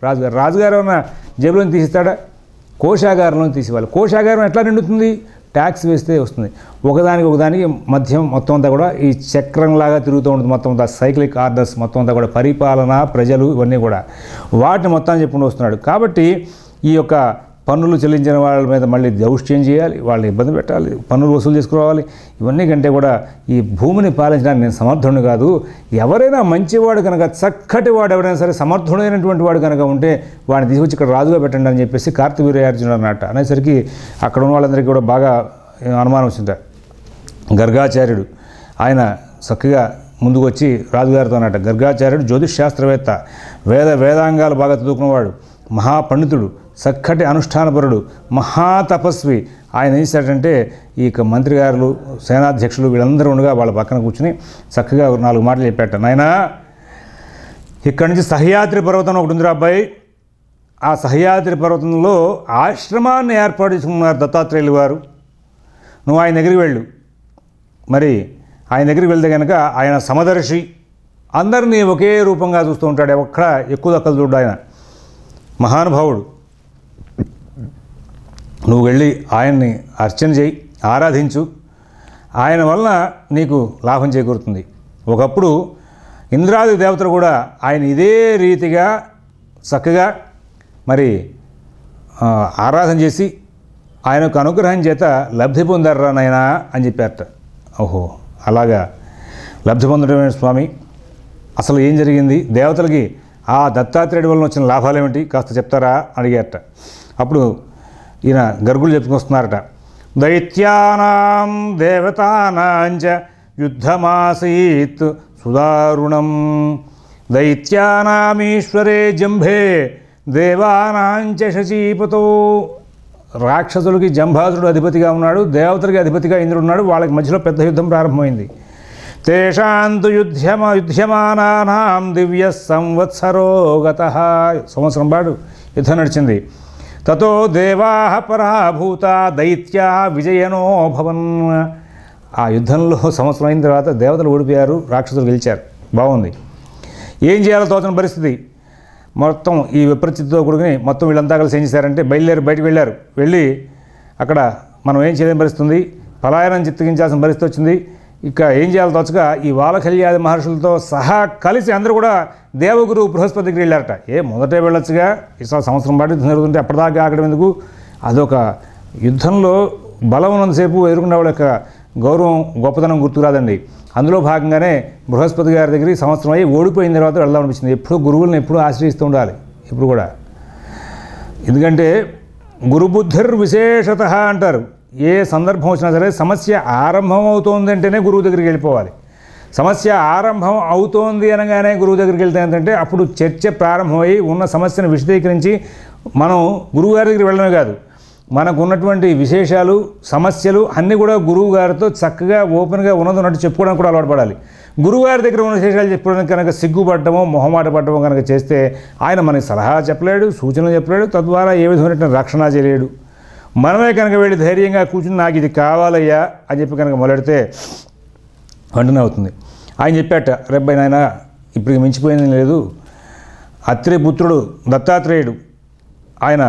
రాజుగారు రాజుగారు ఏమన్నా జేబులో తీసిస్తాడా కోశాగారంలో తీసేవాళ్ళు కోశాగారం ఎట్లా నిండుతుంది ట్యాక్స్ వేస్తే వస్తుంది ఒకదానికి ఒకదానికి మధ్యం మొత్తం అంతా కూడా ఈ చక్రంలాగా తిరుగుతూ ఉంటుంది మొత్తం అంతా సైక్లిక్ ఆర్డర్స్ మొత్తం అంతా కూడా పరిపాలన ప్రజలు ఇవన్నీ కూడా వాటిని మొత్తాన్ని చెప్పుకుంటూ వస్తున్నాడు కాబట్టి ఈ యొక్క పన్నులు చెల్లించిన వాళ్ళ మీద మళ్ళీ దౌష్ట్యం చేయాలి వాళ్ళని ఇబ్బంది పెట్టాలి పన్నులు వసూలు చేసుకురావాలి ఇవన్నీ కంటే కూడా ఈ భూమిని పాలించడానికి నేను సమర్థుడిని కాదు ఎవరైనా మంచివాడు కనుక చక్కటి వాడు ఎవరైనా సరే సమర్థుడైనటువంటి వాడు కనుక ఉంటే వాడిని తీసుకొచ్చి ఇక్కడ రాజుగా పెట్టండి అని చెప్పేసి కార్తవీర్యార్జునుడు అన్నట్టు అనేసరికి అక్కడ ఉన్న వాళ్ళందరికీ కూడా బాగా అనుమానం వచ్చింది గర్గాచార్యుడు ఆయన చక్కగా ముందుకు వచ్చి రాజుగారితో అన్నట్టు గర్గాచార్యుడు జ్యోతిష్ శాస్త్రవేత్త వేద వేదాంగాలు బాగా చదువుకున్నవాడు మహాపండితుడు చక్కటి అనుష్ఠానపరుడు మహాతపస్వి ఆయన ఏం చేశాడంటే ఈ యొక్క మంత్రి గారులు సేనాధ్యక్షులు వీళ్ళందరూ ఉండగా వాళ్ళ పక్కన కూర్చుని చక్కగా ఒక నాలుగు మాటలు చెప్పాట నాయనా ఇక్కడి నుంచి సహ్యాద్రి పర్వతం ఒకటి ఉందిరా అబ్బాయి ఆ సహ్యాద్రి పర్వతంలో ఆశ్రమాన్ని ఏర్పాటు చేసుకున్నారు దత్తాత్రేయులు వారు నువ్వు ఆయన దగ్గరికి వెళ్ళు మరి ఆయన దగ్గరికి వెళ్తే కనుక ఆయన సమదర్శి అందరినీ ఒకే రూపంగా చూస్తూ ఉంటాడు ఒక్కడ ఎక్కువ దక్కలు చూడు ఆయన మహానుభావుడు నువ్వు వెళ్ళి ఆయన్ని అర్చన చేయి ఆరాధించు ఆయన వలన నీకు లాభం చేకూరుతుంది ఒకప్పుడు ఇంద్రాది దేవతలు కూడా ఆయన ఇదే రీతిగా చక్కగా మరి ఆ, ఆరాధన చేసి ఆయన యొక్క అనుగ్రహం చేత లబ్ధి పొందారా నాయనా అని చెప్పారట ఓహో అలాగా లబ్ధి పొందడమే స్వామి అసలు ఏం జరిగింది దేవతలకి ఆ దత్తాత్రేయుడి వలన వచ్చిన లాభాలు ఏమిటి కాస్త చెప్తారా అడిగారట అప్పుడు ఈయన గర్గులు చెప్పుకొస్తున్నారట దైత్యానాం దేవతానాంచ యుద్ధమాసీత్ సుదారుణం దైత్యానామీశ్వరే జంభే దేవానాంచ శచీపతో రాక్షసులకి జంభాసుడు అధిపతిగా ఉన్నాడు దేవతలకి అధిపతిగా ఇంద్రుడు ఉన్నాడు వాళ్ళకి మధ్యలో పెద్ద యుద్ధం ప్రారంభమైంది తేషాంతు యుధ్యమ యుధ్యమానానాం దివ్య సంవత్సరో గత సంవత్సరం పాటు యుద్ధం నడిచింది తతో దేవా పరాభూత దైత్యా విజయనో భవన్ ఆ యుద్ధంలో సంవత్సరం అయిన తర్వాత దేవతలు ఓడిపోయారు రాక్షసులు గెలిచారు బాగుంది ఏం చేయాలో తోచని పరిస్థితి మొత్తం ఈ విపరీతతో కూడుకుని మొత్తం వీళ్ళంతా కలిసి ఏం చేశారంటే బయలుదేరి బయటకు వెళ్ళారు వెళ్ళి అక్కడ మనం ఏం చేయలేని పరిస్థితి ఉంది పలాయనం చిత్తగించాల్సిన పరిస్థితి వచ్చింది ఇక ఏం చేయాలో తోచక ఈ వాలకల్యాది మహర్షులతో సహా కలిసి అందరూ కూడా దేవగురు బృహస్పతి దగ్గరికి వెళ్ళారట ఏ మొదటే వెళ్ళొచ్చుగా ఈసారి సంవత్సరం పాటు యుద్ధం జరుగుతుంటే అప్పటిదాకా ఆగడం ఎందుకు అదొక యుద్ధంలో బలం ఉన్నంతసేపు ఎదుర్కొన్న వాళ్ళ యొక్క గౌరవం గొప్పతనం గుర్తురాదండి అందులో భాగంగానే బృహస్పతి గారి దగ్గరికి సంవత్సరం అయ్యి ఓడిపోయిన తర్వాత వెళ్దాం అనిపించింది ఎప్పుడు గురువులను ఎప్పుడూ ఆశ్రయిస్తూ ఉండాలి ఇప్పుడు కూడా ఎందుకంటే గురుబుద్ధిర్ విశేషత అంటారు ఏ సందర్భం వచ్చినా సరే సమస్య ఆరంభం అవుతోంది అంటేనే గురువు దగ్గరికి వెళ్ళిపోవాలి సమస్య ఆరంభం అవుతోంది అనగానే గురువు దగ్గరికి వెళ్తే ఏంటంటే అప్పుడు చర్చ ప్రారంభమై ఉన్న సమస్యను విశదీకరించి మనం గురువు గారి దగ్గరికి వెళ్ళడమే కాదు మనకు ఉన్నటువంటి విశేషాలు సమస్యలు అన్నీ కూడా గురువు గారితో చక్కగా ఓపెన్గా ఉన్నది ఉన్నట్టు చెప్పుకోవడానికి కూడా అలవాటు పడాలి గురువు గారి దగ్గర ఉన్న విశేషాలు చెప్పుకోవడానికి కనుక సిగ్గుపడ్డమో మొహమాట పడ్డమో కనుక చేస్తే ఆయన మనకి సలహా చెప్పలేడు సూచనలు చెప్పలేడు తద్వారా ఏ విధమైన రక్షణ చేయలేడు మనమే కనుక వెళ్ళి ధైర్యంగా కూర్చుని నాకు ఇది కావాలయ్యా అని చెప్పి కనుక మొదలెడితే వెంటనే అవుతుంది ఆయన చెప్పాట రేపు నాయన ఇప్పుడు మించిపోయింది లేదు అత్రి పుత్రుడు దత్తాత్రేయుడు ఆయన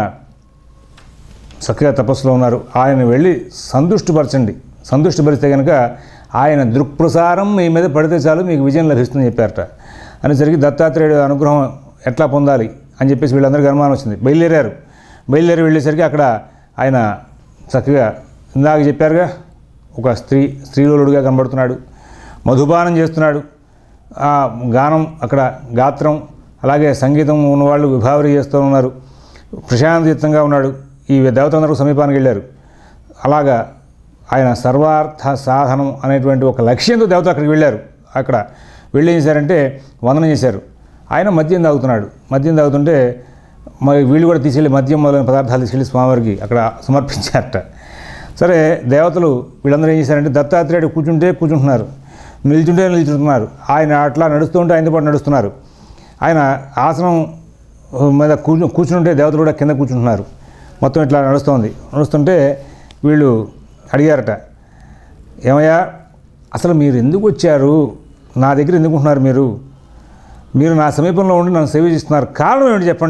చక్కగా తపస్సులో ఉన్నారు ఆయన వెళ్ళి సంతుష్టిపరచండి సంతుష్టిపరిస్తే కనుక ఆయన దృక్ప్రసారం మీ మీద పడితే చాలు మీకు విజయం లభిస్తుందని చెప్పారట అనేసరికి దత్తాత్రేయుడు అనుగ్రహం ఎట్లా పొందాలి అని చెప్పేసి వీళ్ళందరికీ అనుమానం వచ్చింది బయలుదేరారు బయలుదేరి వెళ్ళేసరికి అక్కడ ఆయన చక్కగా ఇందాక చెప్పారుగా ఒక స్త్రీ స్త్రీలోలుడుగా కనబడుతున్నాడు మధుపానం చేస్తున్నాడు ఆ గానం అక్కడ గాత్రం అలాగే సంగీతం ఉన్నవాళ్ళు విభావరి చేస్తూ ఉన్నారు ప్రశాంతయుతంగా ఉన్నాడు ఈ దేవతందరూ సమీపానికి వెళ్ళారు అలాగా ఆయన సర్వార్థ సాధనం అనేటువంటి ఒక లక్ష్యంతో దేవత అక్కడికి వెళ్ళారు అక్కడ వెళ్ళి ఏం చేశారంటే వందనం చేశారు ఆయన మద్యం తాగుతున్నాడు మద్యం తాగుతుంటే మరి వీళ్ళు కూడా తీసుకెళ్ళి మద్యం మొదలైన పదార్థాలు తీసుకెళ్ళి స్వామివారికి అక్కడ సమర్పించారట సరే దేవతలు వీళ్ళందరూ ఏం చేశారంటే దత్తాత్రేయుడు కూర్చుంటే కూర్చుంటున్నారు నిల్చుంటే నిల్చుంటున్నారు ఆయన అట్లా నడుస్తూ ఉంటే ఆయనతో పాటు నడుస్తున్నారు ఆయన ఆసనం మీద కూర్చు కూర్చుంటే దేవతలు కూడా కింద కూర్చుంటున్నారు మొత్తం ఇట్లా నడుస్తోంది నడుస్తుంటే వీళ్ళు అడిగారట ఏమయ్యా అసలు మీరు ఎందుకు వచ్చారు నా దగ్గర ఎందుకు ఉంటున్నారు మీరు మీరు నా సమీపంలో ఉండి నన్ను సేవ చేస్తున్నారు కారణం ఏమిటి చెప్పండి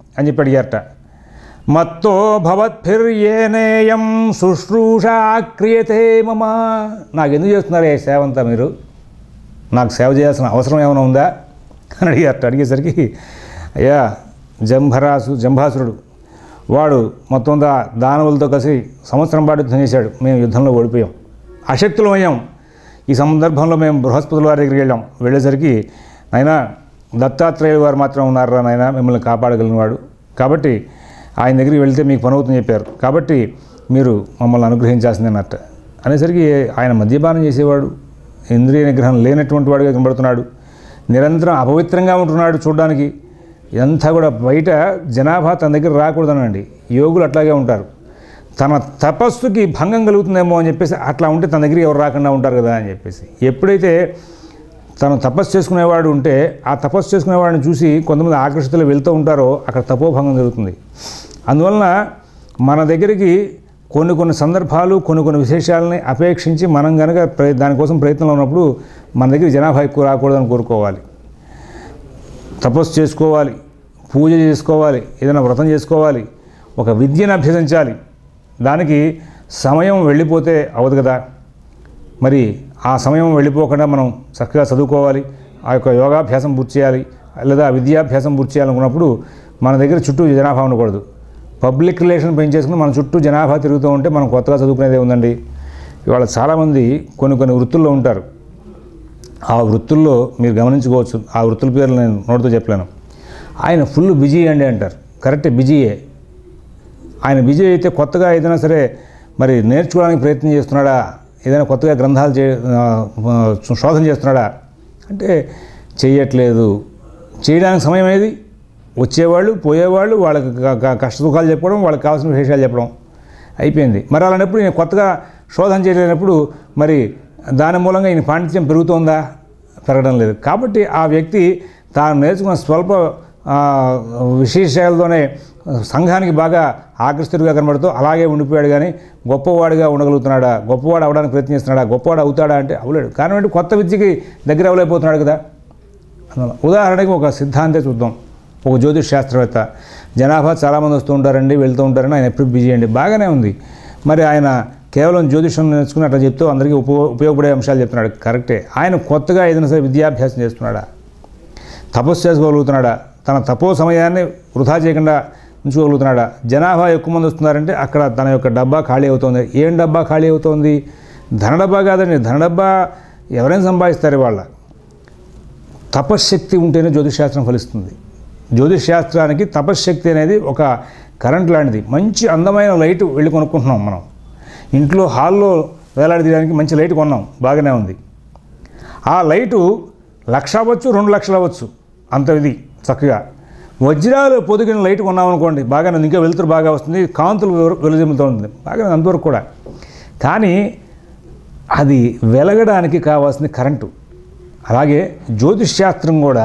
అని చెప్పి అడిగారట మత్తో భవత్భిర్యేనేయం శుశ్రూషా క్రియతే మమ నాకు ఎందుకు చేస్తున్నారు ఈ సేవ అంతా మీరు నాకు సేవ చేయాల్సిన అవసరం ఏమైనా ఉందా అని అడిగారట అడిగేసరికి అయ్యా జంభరాసు జంభాసురుడు వాడు మొత్తం దా దానవులతో కలిసి సంవత్సరం పాటు యుద్ధం చేశాడు మేము యుద్ధంలో ఓడిపోయాం అశక్తులం అయ్యాం ఈ సందర్భంలో మేము బృహస్పతుల వారి దగ్గరికి వెళ్ళాం వెళ్ళేసరికి ఆయన దత్తాత్రేయులు వారు మాత్రం ఉన్నారా నాయన మిమ్మల్ని కాపాడగలిగిన వాడు కాబట్టి ఆయన దగ్గరికి వెళ్తే మీకు పని అవుతుందని చెప్పారు కాబట్టి మీరు మమ్మల్ని అనుగ్రహించాల్సిందే అన్నట్ట అనేసరికి ఆయన మద్యపానం చేసేవాడు ఇంద్రియ నిగ్రహం లేనటువంటి వాడుగా కనబడుతున్నాడు నిరంతరం అపవిత్రంగా ఉంటున్నాడు చూడడానికి ఇదంతా కూడా బయట జనాభా తన దగ్గర రాకూడదనండి యోగులు అట్లాగే ఉంటారు తన తపస్సుకి భంగం కలుగుతుందేమో అని చెప్పేసి అట్లా ఉంటే తన దగ్గర ఎవరు రాకుండా ఉంటారు కదా అని చెప్పేసి ఎప్పుడైతే తను తపస్సు చేసుకునేవాడు ఉంటే ఆ తపస్సు చేసుకునేవాడిని చూసి కొంతమంది ఆకర్షితులు వెళ్తూ ఉంటారో అక్కడ తపోభంగం జరుగుతుంది అందువలన మన దగ్గరికి కొన్ని కొన్ని సందర్భాలు కొన్ని కొన్ని విశేషాలని అపేక్షించి మనం కనుక ప్ర- దానికోసం ప్రయత్నంలో ఉన్నప్పుడు మన దగ్గర జనాభా ఎక్కువ రాకూడదని కోరుకోవాలి తపస్సు చేసుకోవాలి పూజ చేసుకోవాలి ఏదైనా వ్రతం చేసుకోవాలి ఒక విద్యను అభ్యసించాలి దానికి సమయం వెళ్ళిపోతే అవదు కదా మరి ఆ సమయం వెళ్ళిపోకుండా మనం చక్కగా చదువుకోవాలి ఆ యొక్క యోగాభ్యాసం పూర్తి చేయాలి లేదా విద్యాభ్యాసం పూర్తి చేయాలనుకున్నప్పుడు మన దగ్గర చుట్టూ జనాభా ఉండకూడదు పబ్లిక్ రిలేషన్ పెంచేసుకుని మన చుట్టూ జనాభా తిరుగుతూ ఉంటే మనం కొత్తగా చదువుకునేదే ఉందండి ఇవాళ చాలామంది కొన్ని కొన్ని వృత్తుల్లో ఉంటారు ఆ వృత్తుల్లో మీరు గమనించుకోవచ్చు ఆ వృత్తుల పేర్లు నేను నోటితో చెప్పలేను ఆయన ఫుల్ బిజీ అండి అంటారు కరెక్టే బిజీయే ఆయన బిజీ అయితే కొత్తగా ఏదైనా సరే మరి నేర్చుకోవడానికి ప్రయత్నం చేస్తున్నాడా ఏదైనా కొత్తగా గ్రంథాలు చే ఆ, ఆ, శోధన చేస్తున్నాడా అంటే చెయ్యట్లేదు చేయడానికి సమయం ఏది వచ్చేవాళ్ళు పోయేవాళ్ళు వాళ్ళకి క- క- కష్ట సుఖాలు చెప్పడం వాళ్ళకి కావాల్సిన విశేషాలు చెప్పడం అయిపోయింది మరి అలాంటప్పుడు నేను కొత్తగా శోధన చేయలేనప్పుడు మరి దాని మూలంగా ఈయన పాండిత్యం పెరుగుతోందా పెరగడం లేదు కాబట్టి ఆ వ్యక్తి తాను నేర్చుకున్న స్వల్ప ఆ, విశేషాలతోనే సంఘానికి బాగా ఆకర్షితుడిగా కనబడుతూ అలాగే ఉండిపోయాడు కానీ గొప్పవాడిగా ఉండగలుగుతున్నాడా గొప్పవాడు అవడానికి ప్రయత్నిస్తున్నాడా గొప్పవాడు అవుతాడా అంటే అవలేడు కారణం ఏంటి కొత్త విద్యకి దగ్గర అవ్వలేకపోతున్నాడు కదా అందువల్ల ఉదాహరణకి ఒక సిద్ధాంతే చూద్దాం ఒక జ్యోతిష్ శాస్త్రవేత్త జనాభా చాలామంది వస్తూ ఉంటారండి వెళ్తూ ఉంటారని ఆయన ఎప్పుడు బిజీ అండి బాగానే ఉంది మరి ఆయన కేవలం జ్యోతిషం నేర్చుకుని అట్లా చెప్తూ అందరికీ ఉప ఉపయోగపడే అంశాలు చెప్తున్నాడు కరెక్టే ఆయన కొత్తగా ఏదైనా సరే విద్యాభ్యాసం చేస్తున్నాడా తపస్సు చేసుకోగలుగుతున్నాడా తన తపో సమయాన్ని వృధా చేయకుండా ఉంచుకోగలుగుతున్నాడా జనాభా ఎక్కువ మంది వస్తున్నారంటే అక్కడ తన యొక్క డబ్బా ఖాళీ అవుతుంది ఏం డబ్బా ఖాళీ అవుతోంది ధన డబ్బా కాదండి ధన డబ్బా ఎవరైనా సంపాదిస్తారు వాళ్ళ తపశ్శక్తి ఉంటేనే జ్యోతిషశాస్త్రం ఫలిస్తుంది జ్యోతిషశాస్త్రానికి తపశ్శక్తి అనేది ఒక కరెంట్ లాంటిది మంచి అందమైన లైట్ వెళ్ళి కొనుక్కుంటున్నాం మనం ఇంట్లో హాల్లో వేలాడదీయడానికి మంచి లైట్ కొన్నాం బాగానే ఉంది ఆ లైటు లక్ష అవ్వచ్చు రెండు లక్షలు అవ్వచ్చు అంత ఇది చక్కగా వజ్రాలు పొదిగిన లైట్ కొన్నామనుకోండి బాగానే ఉంది ఇంకా వెలుతురు బాగా వస్తుంది కాంతులు వెలుజిమ్ముతో ఉంటుంది బాగానే అంతవరకు కూడా కానీ అది వెలగడానికి కావాల్సింది కరెంటు అలాగే జ్యోతిష్ శాస్త్రం కూడా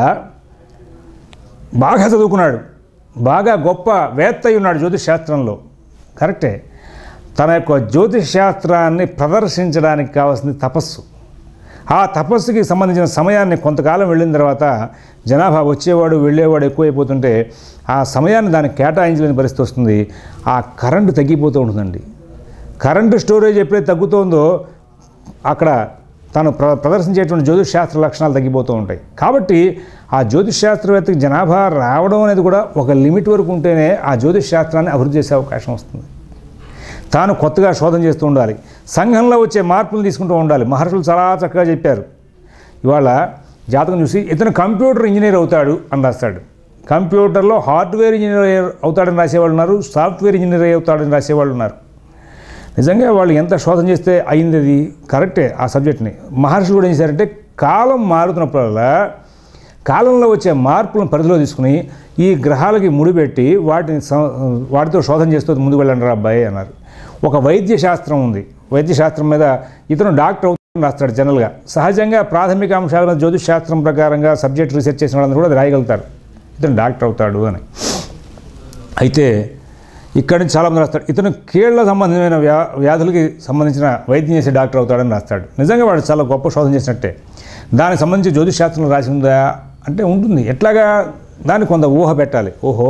బాగా చదువుకున్నాడు బాగా గొప్ప వేత్త అయి ఉన్నాడు జ్యోతిష్ శాస్త్రంలో కరెక్టే తన యొక్క జ్యోతిష్ శాస్త్రాన్ని ప్రదర్శించడానికి కావాల్సింది తపస్సు ఆ తపస్సుకి సంబంధించిన సమయాన్ని కొంతకాలం వెళ్ళిన తర్వాత జనాభా వచ్చేవాడు వెళ్ళేవాడు ఎక్కువైపోతుంటే ఆ సమయాన్ని దానికి కేటాయించలేని పరిస్థితి వస్తుంది ఆ కరెంటు తగ్గిపోతూ ఉంటుందండి కరెంటు స్టోరేజ్ ఎప్పుడైతే తగ్గుతోందో అక్కడ తను ప్ర ప్రదర్శించేటువంటి జ్యోతిష్ శాస్త్ర లక్షణాలు తగ్గిపోతూ ఉంటాయి కాబట్టి ఆ జ్యోతిష్ శాస్త్రవేత్తకి జనాభా రావడం అనేది కూడా ఒక లిమిట్ వరకు ఉంటేనే ఆ జ్యోతిష్ శాస్త్రాన్ని అభివృద్ధి చేసే అవకాశం వస్తుంది తాను కొత్తగా శోధన చేస్తూ ఉండాలి సంఘంలో వచ్చే మార్పులు తీసుకుంటూ ఉండాలి మహర్షులు చాలా చక్కగా చెప్పారు ఇవాళ జాతకం చూసి ఇతను కంప్యూటర్ ఇంజనీర్ అవుతాడు అని రాస్తాడు కంప్యూటర్లో హార్డ్వేర్ ఇంజనీర్ అవుతాడని రాసేవాళ్ళు ఉన్నారు సాఫ్ట్వేర్ ఇంజనీర్ అవుతాడని రాసేవాళ్ళు ఉన్నారు నిజంగా వాళ్ళు ఎంత శోధన చేస్తే అయింది అది కరెక్టే ఆ సబ్జెక్ట్ని మహర్షులు కూడా ఏం చేశారంటే కాలం మారుతున్నప్పుడల్లా కాలంలో వచ్చే మార్పులను పరిధిలో తీసుకుని ఈ గ్రహాలకి ముడిపెట్టి వాటిని సం- వాటితో శోధన చేస్తూ ముందుకు వెళ్ళండి రా అబ్బాయి అన్నారు ఒక వైద్య శాస్త్రం ఉంది వైద్య శాస్త్రం మీద ఇతను డాక్టర్ అవుతాడని రాస్తాడు జనరల్గా సహజంగా ప్రాథమిక అంశాల మీద జ్యోతిష్ శాస్త్రం ప్రకారంగా సబ్జెక్ట్ రీసెర్చ్ చేసిన వాళ్ళందరూ కూడా అది రాయగలుగుతారు ఇతను డాక్టర్ అవుతాడు అని అయితే ఇక్కడి నుంచి చాలామంది రాస్తాడు ఇతను కీళ్ల సంబంధమైన వ్యా వ్యాధులకి సంబంధించిన వైద్యం చేసే డాక్టర్ అవుతాడని రాస్తాడు నిజంగా వాడు చాలా గొప్ప శోధన చేసినట్టే దానికి సంబంధించి జ్యోతిష్ శాస్త్రంలో రాసి ఉందా అంటే ఉంటుంది ఎట్లాగా దాన్ని కొంత ఊహ పెట్టాలి ఓహో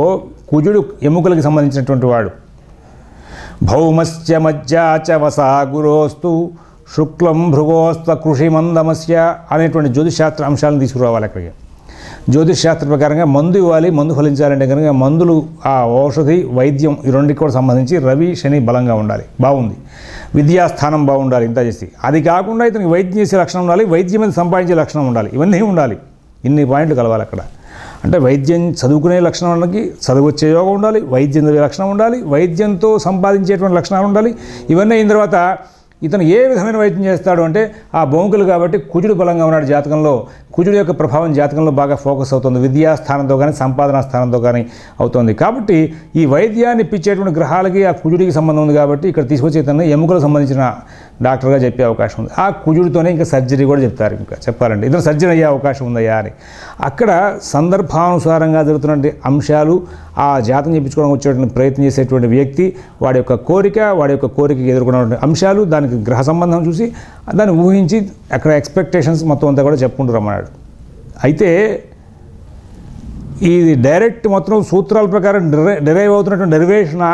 కుజుడు ఎముకలకు సంబంధించినటువంటి వాడు భౌమస్య మధ్యాచ వసా గురోస్తు శుక్లం భృగోస్త కృషి మందమస్య అనేటువంటి జ్యోతిశాస్త్ర అంశాలను తీసుకురావాలి అక్కడికి జ్యోతిష్ శాస్త్ర ప్రకారంగా మందు ఇవ్వాలి మందు ఫలించాలంటే కనుక మందులు ఆ ఔషధి వైద్యం ఈ రెండింటికి కూడా సంబంధించి రవి శని బలంగా ఉండాలి బాగుంది విద్యాస్థానం బాగుండాలి ఇంత చేసి అది కాకుండా ఇతనికి వైద్యం చేసే లక్షణం ఉండాలి వైద్యం మీద సంపాదించే లక్షణం ఉండాలి ఇవన్నీ ఉండాలి ఇన్ని పాయింట్లు కలవాలి అక్కడ అంటే వైద్యం చదువుకునే లక్షణం ఉన్నకి చదువు వచ్చే యోగం ఉండాలి వైద్యం చదివే లక్షణం ఉండాలి వైద్యంతో సంపాదించేటువంటి లక్షణాలు ఉండాలి ఇవన్నీ అయిన తర్వాత ఇతను ఏ విధమైన వైద్యం చేస్తాడు అంటే ఆ బొంకులు కాబట్టి కుజుడు బలంగా ఉన్నాడు జాతకంలో కుజుడు యొక్క ప్రభావం జాతకంలో బాగా ఫోకస్ అవుతుంది విద్యా స్థానంతో కానీ సంపాదనా స్థానంతో కానీ అవుతుంది కాబట్టి ఈ వైద్యాన్ని ఇప్పించేటువంటి గ్రహాలకి ఆ కుజుడికి సంబంధం ఉంది కాబట్టి ఇక్కడ తీసుకొచ్చి ఇతను ఎముకలకు సంబంధించిన డాక్టర్గా చెప్పే అవకాశం ఉంది ఆ కుజుడితోనే ఇంకా సర్జరీ కూడా చెప్తారు ఇంకా చెప్పాలంటే ఇతను సర్జరీ అయ్యే అవకాశం ఉందయ్యా అని అక్కడ సందర్భానుసారంగా జరుగుతున్నటువంటి అంశాలు ఆ జాతం చెప్పించుకోవడం వచ్చేటువంటి ప్రయత్నం చేసేటువంటి వ్యక్తి వాడి యొక్క కోరిక వాడి యొక్క కోరికకి ఎదుర్కొన్నటువంటి అంశాలు దానికి గ్రహ సంబంధం చూసి దాన్ని ఊహించి అక్కడ ఎక్స్పెక్టేషన్స్ మొత్తం అంతా కూడా చెప్పుకుంటూ రమ్మన్నాడు అయితే ఇది డైరెక్ట్ మొత్తం సూత్రాల ప్రకారం డిరై డిరైవ్ అవుతున్నటువంటి డెరివేషనా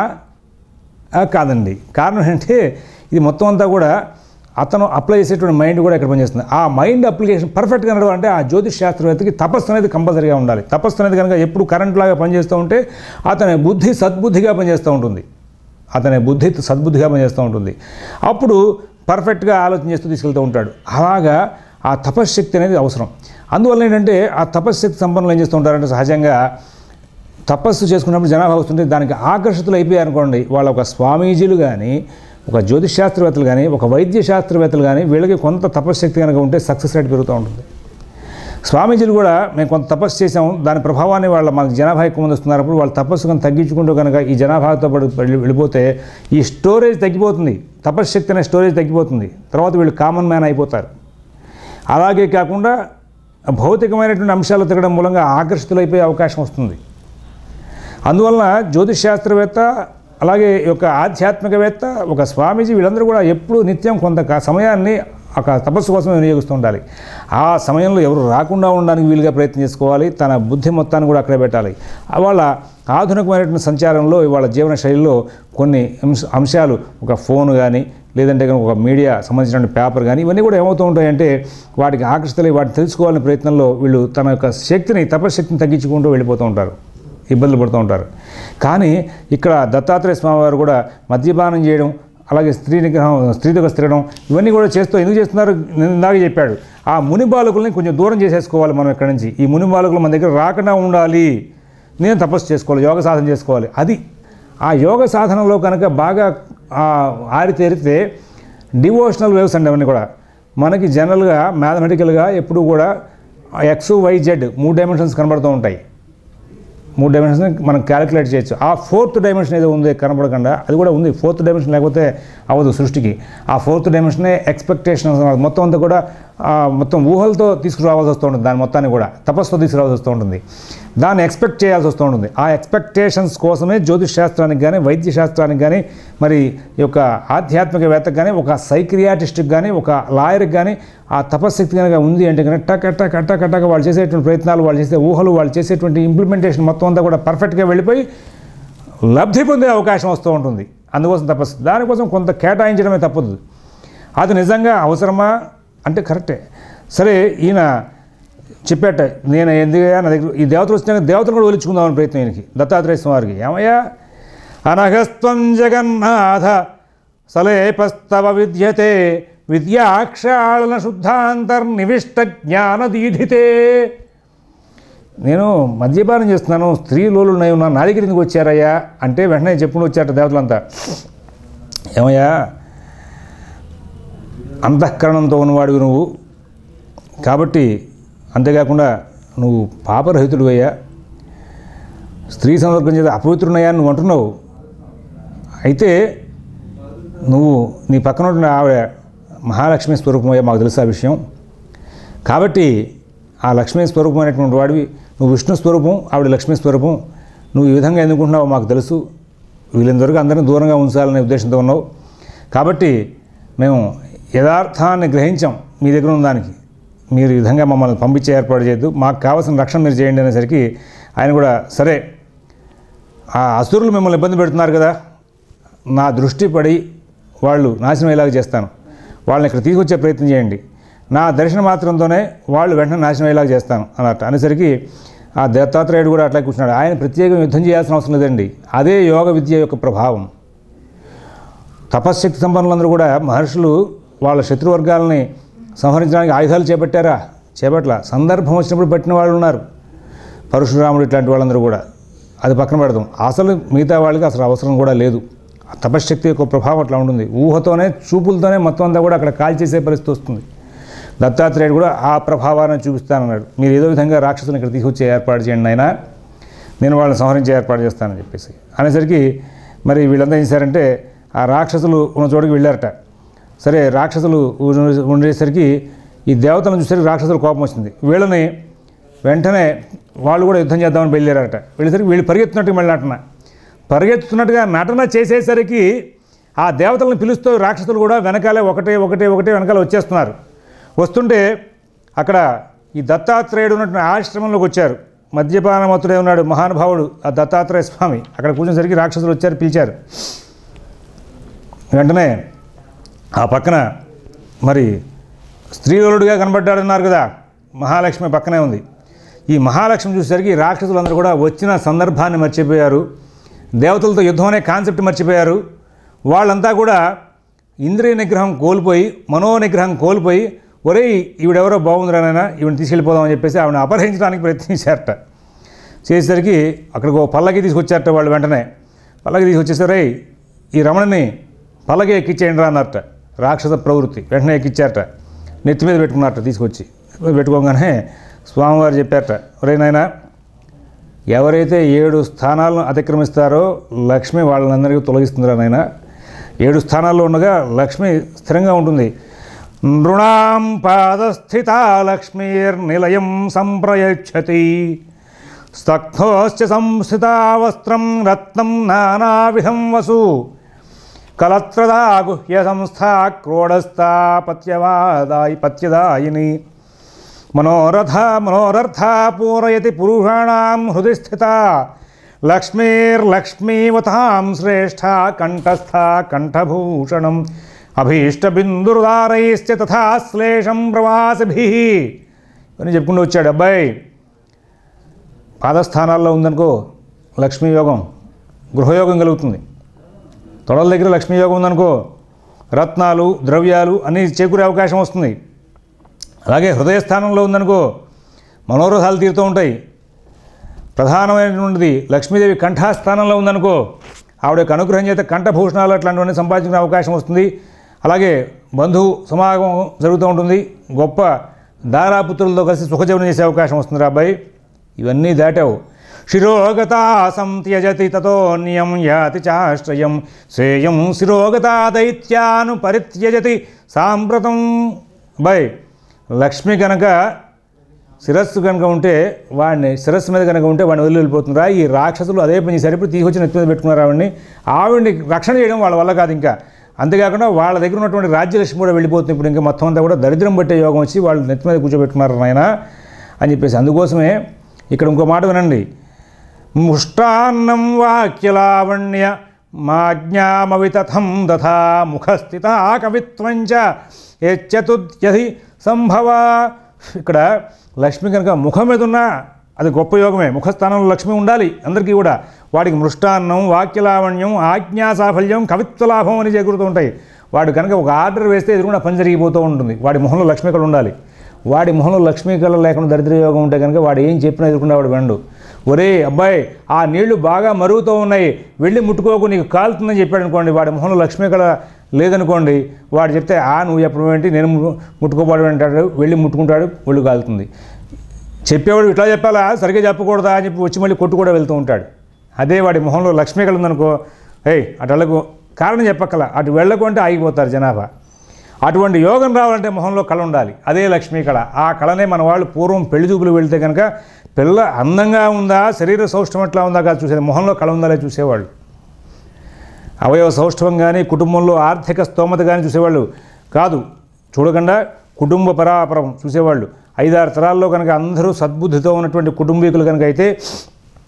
ఆ, కాదండి కారణం ఏంటంటే ఇది మొత్తం అంతా కూడా అతను అప్లై చేసేటువంటి మైండ్ కూడా ఇక్కడ పనిచేస్తుంది ఆ మైండ్ అప్లికేషన్ పర్ఫెక్ట్గా నడవాలంటే ఆ జ్యోతిష్ శాస్త్రవేత్తకి తపస్సు అనేది కంపల్సరీగా ఉండాలి తపస్సు అనేది కనుక ఎప్పుడు కరెంట్ లాగా పనిచేస్తూ ఉంటే అతని బుద్ధి సద్బుద్ధిగా పనిచేస్తూ ఉంటుంది అతని బుద్ధి సద్బుద్ధిగా పనిచేస్తూ ఉంటుంది అప్పుడు పర్ఫెక్ట్గా ఆలోచన చేస్తూ తీసుకెళ్తూ ఉంటాడు అలాగా ఆ తపశ్శక్తి అనేది అవసరం అందువల్ల ఏంటంటే ఆ తపశ్శక్తి సంపన్నులు ఏం చేస్తూ ఉంటారంటే సహజంగా తపస్సు చేసుకున్నప్పుడు జనాభా వస్తుంటే దానికి ఆకర్షితులు అయిపోయారు అనుకోండి వాళ్ళ ఒక స్వామీజీలు కానీ ఒక జ్యోతిష్ శాస్త్రవేత్తలు కానీ ఒక వైద్య శాస్త్రవేత్తలు కానీ వీళ్ళకి కొంత తపశ్శక్తి కనుక ఉంటే సక్సెస్ రేట్ పెరుగుతూ ఉంటుంది స్వామీజీలు కూడా మేము కొంత తపస్సు చేసాం దాని ప్రభావాన్ని వాళ్ళ మాకు జనాభా ఎక్కువ మంది వస్తున్నప్పుడు వాళ్ళు తపస్సు కనుక తగ్గించుకుంటూ కనుక ఈ జనాభాతో పాటు వెళ్ళి- వెళ్ళిపోతే ఈ స్టోరేజ్ తగ్గిపోతుంది తపశ్శక్తి అనే స్టోరేజ్ తగ్గిపోతుంది తర్వాత వీళ్ళు కామన్ మ్యాన్ అయిపోతారు అలాగే కాకుండా భౌతికమైనటువంటి అంశాలు తిరగడం మూలంగా ఆకర్షితులైపోయే అవకాశం వస్తుంది అందువలన జ్యోతిష్ శాస్త్రవేత్త అలాగే ఈ యొక్క ఆధ్యాత్మికవేత్త ఒక స్వామీజీ వీళ్ళందరూ కూడా ఎప్పుడూ నిత్యం కొంత కా- సమయాన్ని ఒక తపస్సు కోసం వినియోగిస్తూ ఉండాలి ఆ సమయంలో ఎవరు రాకుండా ఉండడానికి వీలుగా ప్రయత్నం చేసుకోవాలి తన బుద్ధి మొత్తాన్ని కూడా అక్కడే పెట్టాలి వాళ్ళ ఆధునికమైనటువంటి సంచారంలో వాళ్ళ జీవన శైలిలో కొన్ని అంశ అంశాలు ఒక ఫోన్ కానీ లేదంటే కనుక ఒక మీడియా సంబంధించిన పేపర్ కానీ ఇవన్నీ కూడా ఏమవుతూ ఉంటాయంటే వాటికి ఆకర్షితులై వాటిని తెలుసుకోవాలనే ప్రయత్నంలో వీళ్ళు తన యొక్క శక్తిని తపశక్తిని తగ్గించుకుంటూ వెళ్ళిపోతూ ఉంటారు ఇబ్బందులు పడుతూ ఉంటారు కానీ ఇక్కడ దత్తాత్రేయ స్వామివారు కూడా మద్యపానం చేయడం అలాగే స్త్రీ నిగ్రహం స్త్రీతో తిరగడం ఇవన్నీ కూడా చేస్తూ ఎందుకు చేస్తున్నారు నేను ఇందాక చెప్పాడు ఆ ముని బాలకుల్ని కొంచెం దూరం చేసేసుకోవాలి మనం ఇక్కడ నుంచి ఈ ముని బాలకులు మన దగ్గర రాకుండా ఉండాలి నేను తపస్సు చేసుకోవాలి యోగ సాధన చేసుకోవాలి అది ఆ యోగ సాధనలో కనుక బాగా ఆ, ఆరితేరితే డివోషనల్ వేవ్స్ అండి అవన్నీ కూడా మనకి జనరల్గా మ్యాథమెటికల్గా ఎప్పుడు కూడా ఎక్స్ వై జెడ్ మూడు డైమెన్షన్స్ కనబడుతూ ఉంటాయి మూడు డైమెన్షన్ మనం క్యాలిక్యులేట్ చేయొచ్చు ఆ ఫోర్త్ డైమెన్షన్ ఏదో ఉంది కనపడకుండా అది కూడా ఉంది ఫోర్త్ డైమెన్షన్ లేకపోతే అవ్వదు సృష్టికి ఆ ఫోర్త్ డైమెన్షనే ఎక్స్పెక్టేషన్ మొత్తం అంతా కూడా ఆ, మొత్తం ఊహలతో తీసుకురావాల్సి వస్తూ ఉంటుంది దాని మొత్తాన్ని కూడా తపస్సుతో తీసుకురావాల్సి వస్తూ ఉంటుంది దాన్ని ఎక్స్పెక్ట్ చేయాల్సి వస్తూ ఉంటుంది ఆ ఎక్స్పెక్టేషన్స్ కోసమే జ్యోతిష్ శాస్త్రానికి కానీ వైద్య శాస్త్రానికి కానీ మరి ఈ యొక్క ఆధ్యాత్మికవేత్తకు కానీ ఒక సైక్రియాటిస్ట్కి కానీ ఒక లాయర్కి కానీ ఆ తపశక్తి కనుక ఉంది అంటే కనుక టక్ టక్ టక్ టక్ వాళ్ళు చేసేటువంటి ప్రయత్నాలు వాళ్ళు చేసే ఊహలు వాళ్ళు చేసేటువంటి ఇంప్లిమెంటేషన్ మొత్తం అంతా కూడా పర్ఫెక్ట్గా వెళ్ళిపోయి లబ్ధి పొందే అవకాశం వస్తూ ఉంటుంది అందుకోసం తపస్సు దానికోసం కొంత కేటాయించడమే తప్పదు అది నిజంగా అవసరమా అంటే కరెక్టే సరే ఈయన చెప్పాట నేను ఎందుకయ్యా నా దగ్గర ఈ దేవతలు వచ్చినాక దేవతలు కూడా ఒలిచుకుందామని ప్రయత్నం ఈయనకి దత్తాత్రేయ స్వామివారికి ఏమయ్యా అనఘస్త్వం జగన్నాథ సలేపస్తవ విద్యతే విద్యాక్షాళన శుద్ధాంతర్నివిష్ట జ్ఞానదీధితే నేను మద్యపానం చేస్తున్నాను స్త్రీలోలు ఉన్నాయి ఉన్నా నా దగ్గర ఎందుకు వచ్చారయ్యా అంటే వెంటనే చెప్పుకుని వచ్చారట దేవతలంతా ఏమయ్యా అంతఃకరణంతో ఉన్నవాడివి నువ్వు కాబట్టి అంతేకాకుండా నువ్వు పాపరహితుడు అయ్యా స్త్రీ సందర్భం చేత అపవిత్రునయ్యా అని నువ్వు అంటున్నావు అయితే నువ్వు నీ పక్కన ఉన్న ఆవిడ మహాలక్ష్మి స్వరూపమయ్యా మాకు తెలుసు ఆ విషయం కాబట్టి ఆ లక్ష్మీ స్వరూపమైనటువంటి వాడివి నువ్వు విష్ణు స్వరూపం ఆవిడ లక్ష్మీ స్వరూపం నువ్వు ఈ విధంగా ఎందుకుంటున్నావో మాకు తెలుసు వీళ్ళందరికీ అందరినీ దూరంగా ఉంచాలనే ఉద్దేశంతో ఉన్నావు కాబట్టి మేము యథార్థాన్ని గ్రహించాం మీ దగ్గర ఉన్న దానికి మీరు ఈ విధంగా మమ్మల్ని పంపించే ఏర్పాటు చేయొద్దు మాకు కావాల్సిన రక్షణ మీరు చేయండి అనేసరికి ఆయన కూడా సరే ఆ అసురులు మిమ్మల్ని ఇబ్బంది పెడుతున్నారు కదా నా దృష్టి పడి వాళ్ళు నాశనం అయ్యేలాగా చేస్తాను వాళ్ళని ఇక్కడ తీసుకొచ్చే ప్రయత్నం చేయండి నా దర్శన మాత్రంతోనే వాళ్ళు వెంటనే నాశనం అయ్యేలాగా చేస్తాను అన్నట్టు అనేసరికి ఆ దత్తాత్రేయుడు కూడా అట్లా కూర్చున్నాడు ఆయన ప్రత్యేకంగా యుద్ధం చేయాల్సిన అవసరం లేదండి అదే యోగ విద్య యొక్క ప్రభావం తపశ్శక్తి సంపన్నులందరూ కూడా మహర్షులు వాళ్ళ శత్రువర్గాలని సంహరించడానికి ఆయుధాలు చేపట్టారా చేపట్ల సందర్భం వచ్చినప్పుడు పట్టిన వాళ్ళు ఉన్నారు పరశురాముడు ఇట్లాంటి వాళ్ళందరూ కూడా అది పక్కన పెడదాం అసలు మిగతా వాళ్ళకి అసలు అవసరం కూడా లేదు ఆ తపశ్శక్తి యొక్క ప్రభావం అట్లా ఉంటుంది ఊహతోనే చూపులతోనే మొత్తం అంతా కూడా అక్కడ కాల్చేసే పరిస్థితి వస్తుంది దత్తాత్రేయుడు కూడా ఆ ప్రభావాన్ని చూపిస్తానన్నాడు మీరు ఏదో విధంగా రాక్షసుని ఇక్కడ తీసుకొచ్చి ఏర్పాటు చేయండి ఆయన నేను వాళ్ళని సంహరించే ఏర్పాటు చేస్తానని చెప్పేసి అనేసరికి మరి వీళ్ళంతా ఏం చేశారంటే ఆ రాక్షసులు ఉన్న చోటుకి వెళ్ళారట సరే రాక్షసులు ఉండే- ఉండేసరికి ఈ దేవతలను చూసరికి రాక్షసుల కోపం వచ్చింది వీళ్ళని వెంటనే వాళ్ళు కూడా యుద్ధం చేద్దామని బయలుదేరారట వెళ్ళేసరికి వీళ్ళు పరిగెత్తున్నట్టు మళ్ళీ నటన పరిగెత్తుతున్నట్టుగా నటన చేసేసరికి ఆ దేవతలను పిలుస్తూ రాక్షసులు కూడా వెనకాలే ఒకటే ఒకటే ఒకటే వెనకాల వచ్చేస్తున్నారు వస్తుంటే అక్కడ ఈ దత్తాత్రేయుడు ఉన్నటువంటి ఆశ్రమంలోకి వచ్చారు మద్యపానమతుడే ఉన్నాడు మహానుభావుడు ఆ దత్తాత్రేయ స్వామి అక్కడ కూర్చునేసరికి రాక్షసులు వచ్చారు పిలిచారు వెంటనే ఆ పక్కన మరి స్త్రీలోలుడిగా కనబడ్డాడన్నారు కదా మహాలక్ష్మి పక్కనే ఉంది ఈ మహాలక్ష్మి చూసేసరికి రాక్షసులందరూ కూడా వచ్చిన సందర్భాన్ని మర్చిపోయారు దేవతలతో యుద్ధం అనే కాన్సెప్ట్ మర్చిపోయారు వాళ్ళంతా కూడా ఇంద్రియ నిగ్రహం కోల్పోయి మనో నిగ్రహం కోల్పోయి ఒరేయ్ ఈవిడెవరో బాగుందిరానైనా ఈవిని తీసుకెళ్ళిపోదామని చెప్పేసి ఆవిడని అపహరించడానికి ప్రయత్నించారట చేసేసరికి అక్కడికి ఓ పల్లకి తీసుకొచ్చారట వాళ్ళు వెంటనే పల్లకి తీసుకొచ్చేసరే ఈ రమణని పల్లకి ఎక్కించేయండి రా అన్నారట రాక్షస ప్రవృత్తి వెంటనే ఎక్కించారట నెత్తి మీద పెట్టుకున్నారట తీసుకొచ్చి నెత్తి మీద పెట్టుకోగానే స్వామివారు చెప్పారట ఒరే నాయనా ఎవరైతే ఏడు స్థానాలను అతిక్రమిస్తారో లక్ష్మి వాళ్ళందరికీ తొలగిస్తుందిరా నాయన ఏడు స్థానాల్లో ఉండగా లక్ష్మి స్థిరంగా ఉంటుంది నృణాం పాదస్థిత లక్ష్మీర్నిలయం సంప్రయచ్చతి స్తగ్ధోశ్చ సంస్థిత వస్త్రం రత్నం నానావిధం వసు కలత్రదా గుహ్య సంస్థా క్రోడస్థా పత్యవాదాయి పత్యదాయిని మనోరథ మనోరర్థ పూరయతి పురుషాణం హృది స్థిత లక్ష్మీర్లక్ష్మీవతాం శ్రేష్ఠ కంఠస్థ కంఠభూషణం అభీష్టబిందుర్దారైశ్చ తథా శ్లేషం ప్రవాసిభి అని చెప్పుకుంటూ వచ్చాడు అబ్బాయి పాదస్థానాల్లో ఉందనుకో లక్ష్మీయోగం గృహయోగం కలుగుతుంది తొడల దగ్గర లక్ష్మీయోగం ఉందనుకో రత్నాలు ద్రవ్యాలు అన్నీ చేకూరే అవకాశం వస్తుంది అలాగే హృదయ స్థానంలో ఉందనుకో మనోరథాలు తీరుతూ ఉంటాయి ప్రధానమైనటువంటిది లక్ష్మీదేవి కంఠాస్థానంలో ఉందనుకో ఆవిడ యొక్క అనుగ్రహం చేత కంఠభూషణాలు అట్లాంటివన్నీ సంపాదించుకునే అవకాశం వస్తుంది అలాగే బంధు సమాగమం జరుగుతూ ఉంటుంది గొప్ప దారాపుత్రులతో కలిసి సుఖజీవనం చేసే అవకాశం వస్తుంది రా అబ్బాయి ఇవన్నీ దాటావు శిరోగత సంత్యజతి తతోన్యం యాతి చాశ్రయం శ్రేయం శిరోగత దైత్యాను పరిత్యజతి సాంప్రతం బై లక్ష్మి కనుక శిరస్సు కనుక ఉంటే వాడిని శిరస్సు మీద కనుక ఉంటే వాడిని వదిలి వెళ్ళిపోతుందిరా ఈ రాక్షసులు అదే పని చేశారు ఇప్పుడు తీసుకొచ్చి నెత్తి మీద పెట్టుకున్నారు ఆవిడ్ని ఆవిడ్ని రక్షణ చేయడం వాళ్ళ వల్ల కాదు ఇంకా అంతేకాకుండా వాళ్ళ దగ్గర ఉన్నటువంటి రాజ్యలక్ష్మి కూడా వెళ్ళిపోతుంది ఇప్పుడు ఇంకా మొత్తం అంతా కూడా దరిద్రం పట్టే యోగం వచ్చి వాళ్ళు నెత్తి మీద కూర్చోబెట్టుకున్నారు నాయన అని చెప్పేసి అందుకోసమే ఇక్కడ ఇంకో మాట వినండి ముష్టాన్నం వాక్యలావణ్య మాజ్ఞామవితథం దథా ముఖస్థిత కవిత్వంచ యచ్చతుద్యధి సంభవ ఇక్కడ లక్ష్మి కనుక ముఖం మీద ఉన్నా అది గొప్ప యోగమే ముఖస్థానంలో లక్ష్మి ఉండాలి అందరికీ కూడా వాడికి మృష్టాన్నం వాక్యలావణ్యం ఆజ్ఞా సాఫల్యం కవిత్వ లాభం అని చేకూరుతూ ఉంటాయి వాడు కనుక ఒక ఆర్డర్ వేస్తే ఎదురుకుండా పని జరిగిపోతూ ఉంటుంది వాడి మొహంలో లక్ష్మి కళ ఉండాలి వాడి మొహంలో లక్ష్మీ కళ లేకుండా దరిద్ర యోగం ఉంటే కనుక వాడు ఏం చెప్పినా ఎదురుకుండా వాడు వెండు ఒరే అబ్బాయి ఆ నీళ్లు బాగా మరుగుతూ ఉన్నాయి వెళ్ళి ముట్టుకోకు నీకు కాలుతుందని చెప్పాడు అనుకోండి వాడి మొహంలో లక్ష్మీ కళ లేదనుకోండి వాడు చెప్తే ఆ నువ్వు చెప్పడం ఏంటి నేను ము- ముట్టుకోబడి అంటాడు వెళ్ళి ముట్టుకుంటాడు ఒళ్ళు కాలుతుంది చెప్పేవాడు ఇట్లా చెప్పాలా సరిగ్గా చెప్పకూడదా అని చెప్పి వచ్చి మళ్ళీ కొట్టు కూడా వెళ్తూ ఉంటాడు అదే వాడి మొహంలో లక్ష్మీ కళ ఉందనుకో ఏయ్ అటు వెళ్ళకు కారణం చెప్పక్కల అటు వెళ్ళకు అంటే ఆగిపోతారు జనాభా అటువంటి యోగం రావాలంటే మొహంలో కళ ఉండాలి అదే లక్ష్మీ కళ ఆ కళనే మన వాళ్ళు పూర్వం పెళ్లి చూపులు వెళ్తే కనుక పిల్ల అందంగా ఉందా శరీర సౌష్ఠవం ఎట్లా ఉందా కాదు చూసేది మొహంలో కళ ఉందా లేదా చూసేవాళ్ళు అవయవ సౌష్ఠవం కానీ కుటుంబంలో ఆర్థిక స్తోమత కానీ చూసేవాళ్ళు కాదు చూడకుండా కుటుంబ పరాపరం చూసేవాళ్ళు ఐదారు తరాల్లో కనుక అందరూ సద్బుద్ధితో ఉన్నటువంటి కుటుంబీకులు కనుక అయితే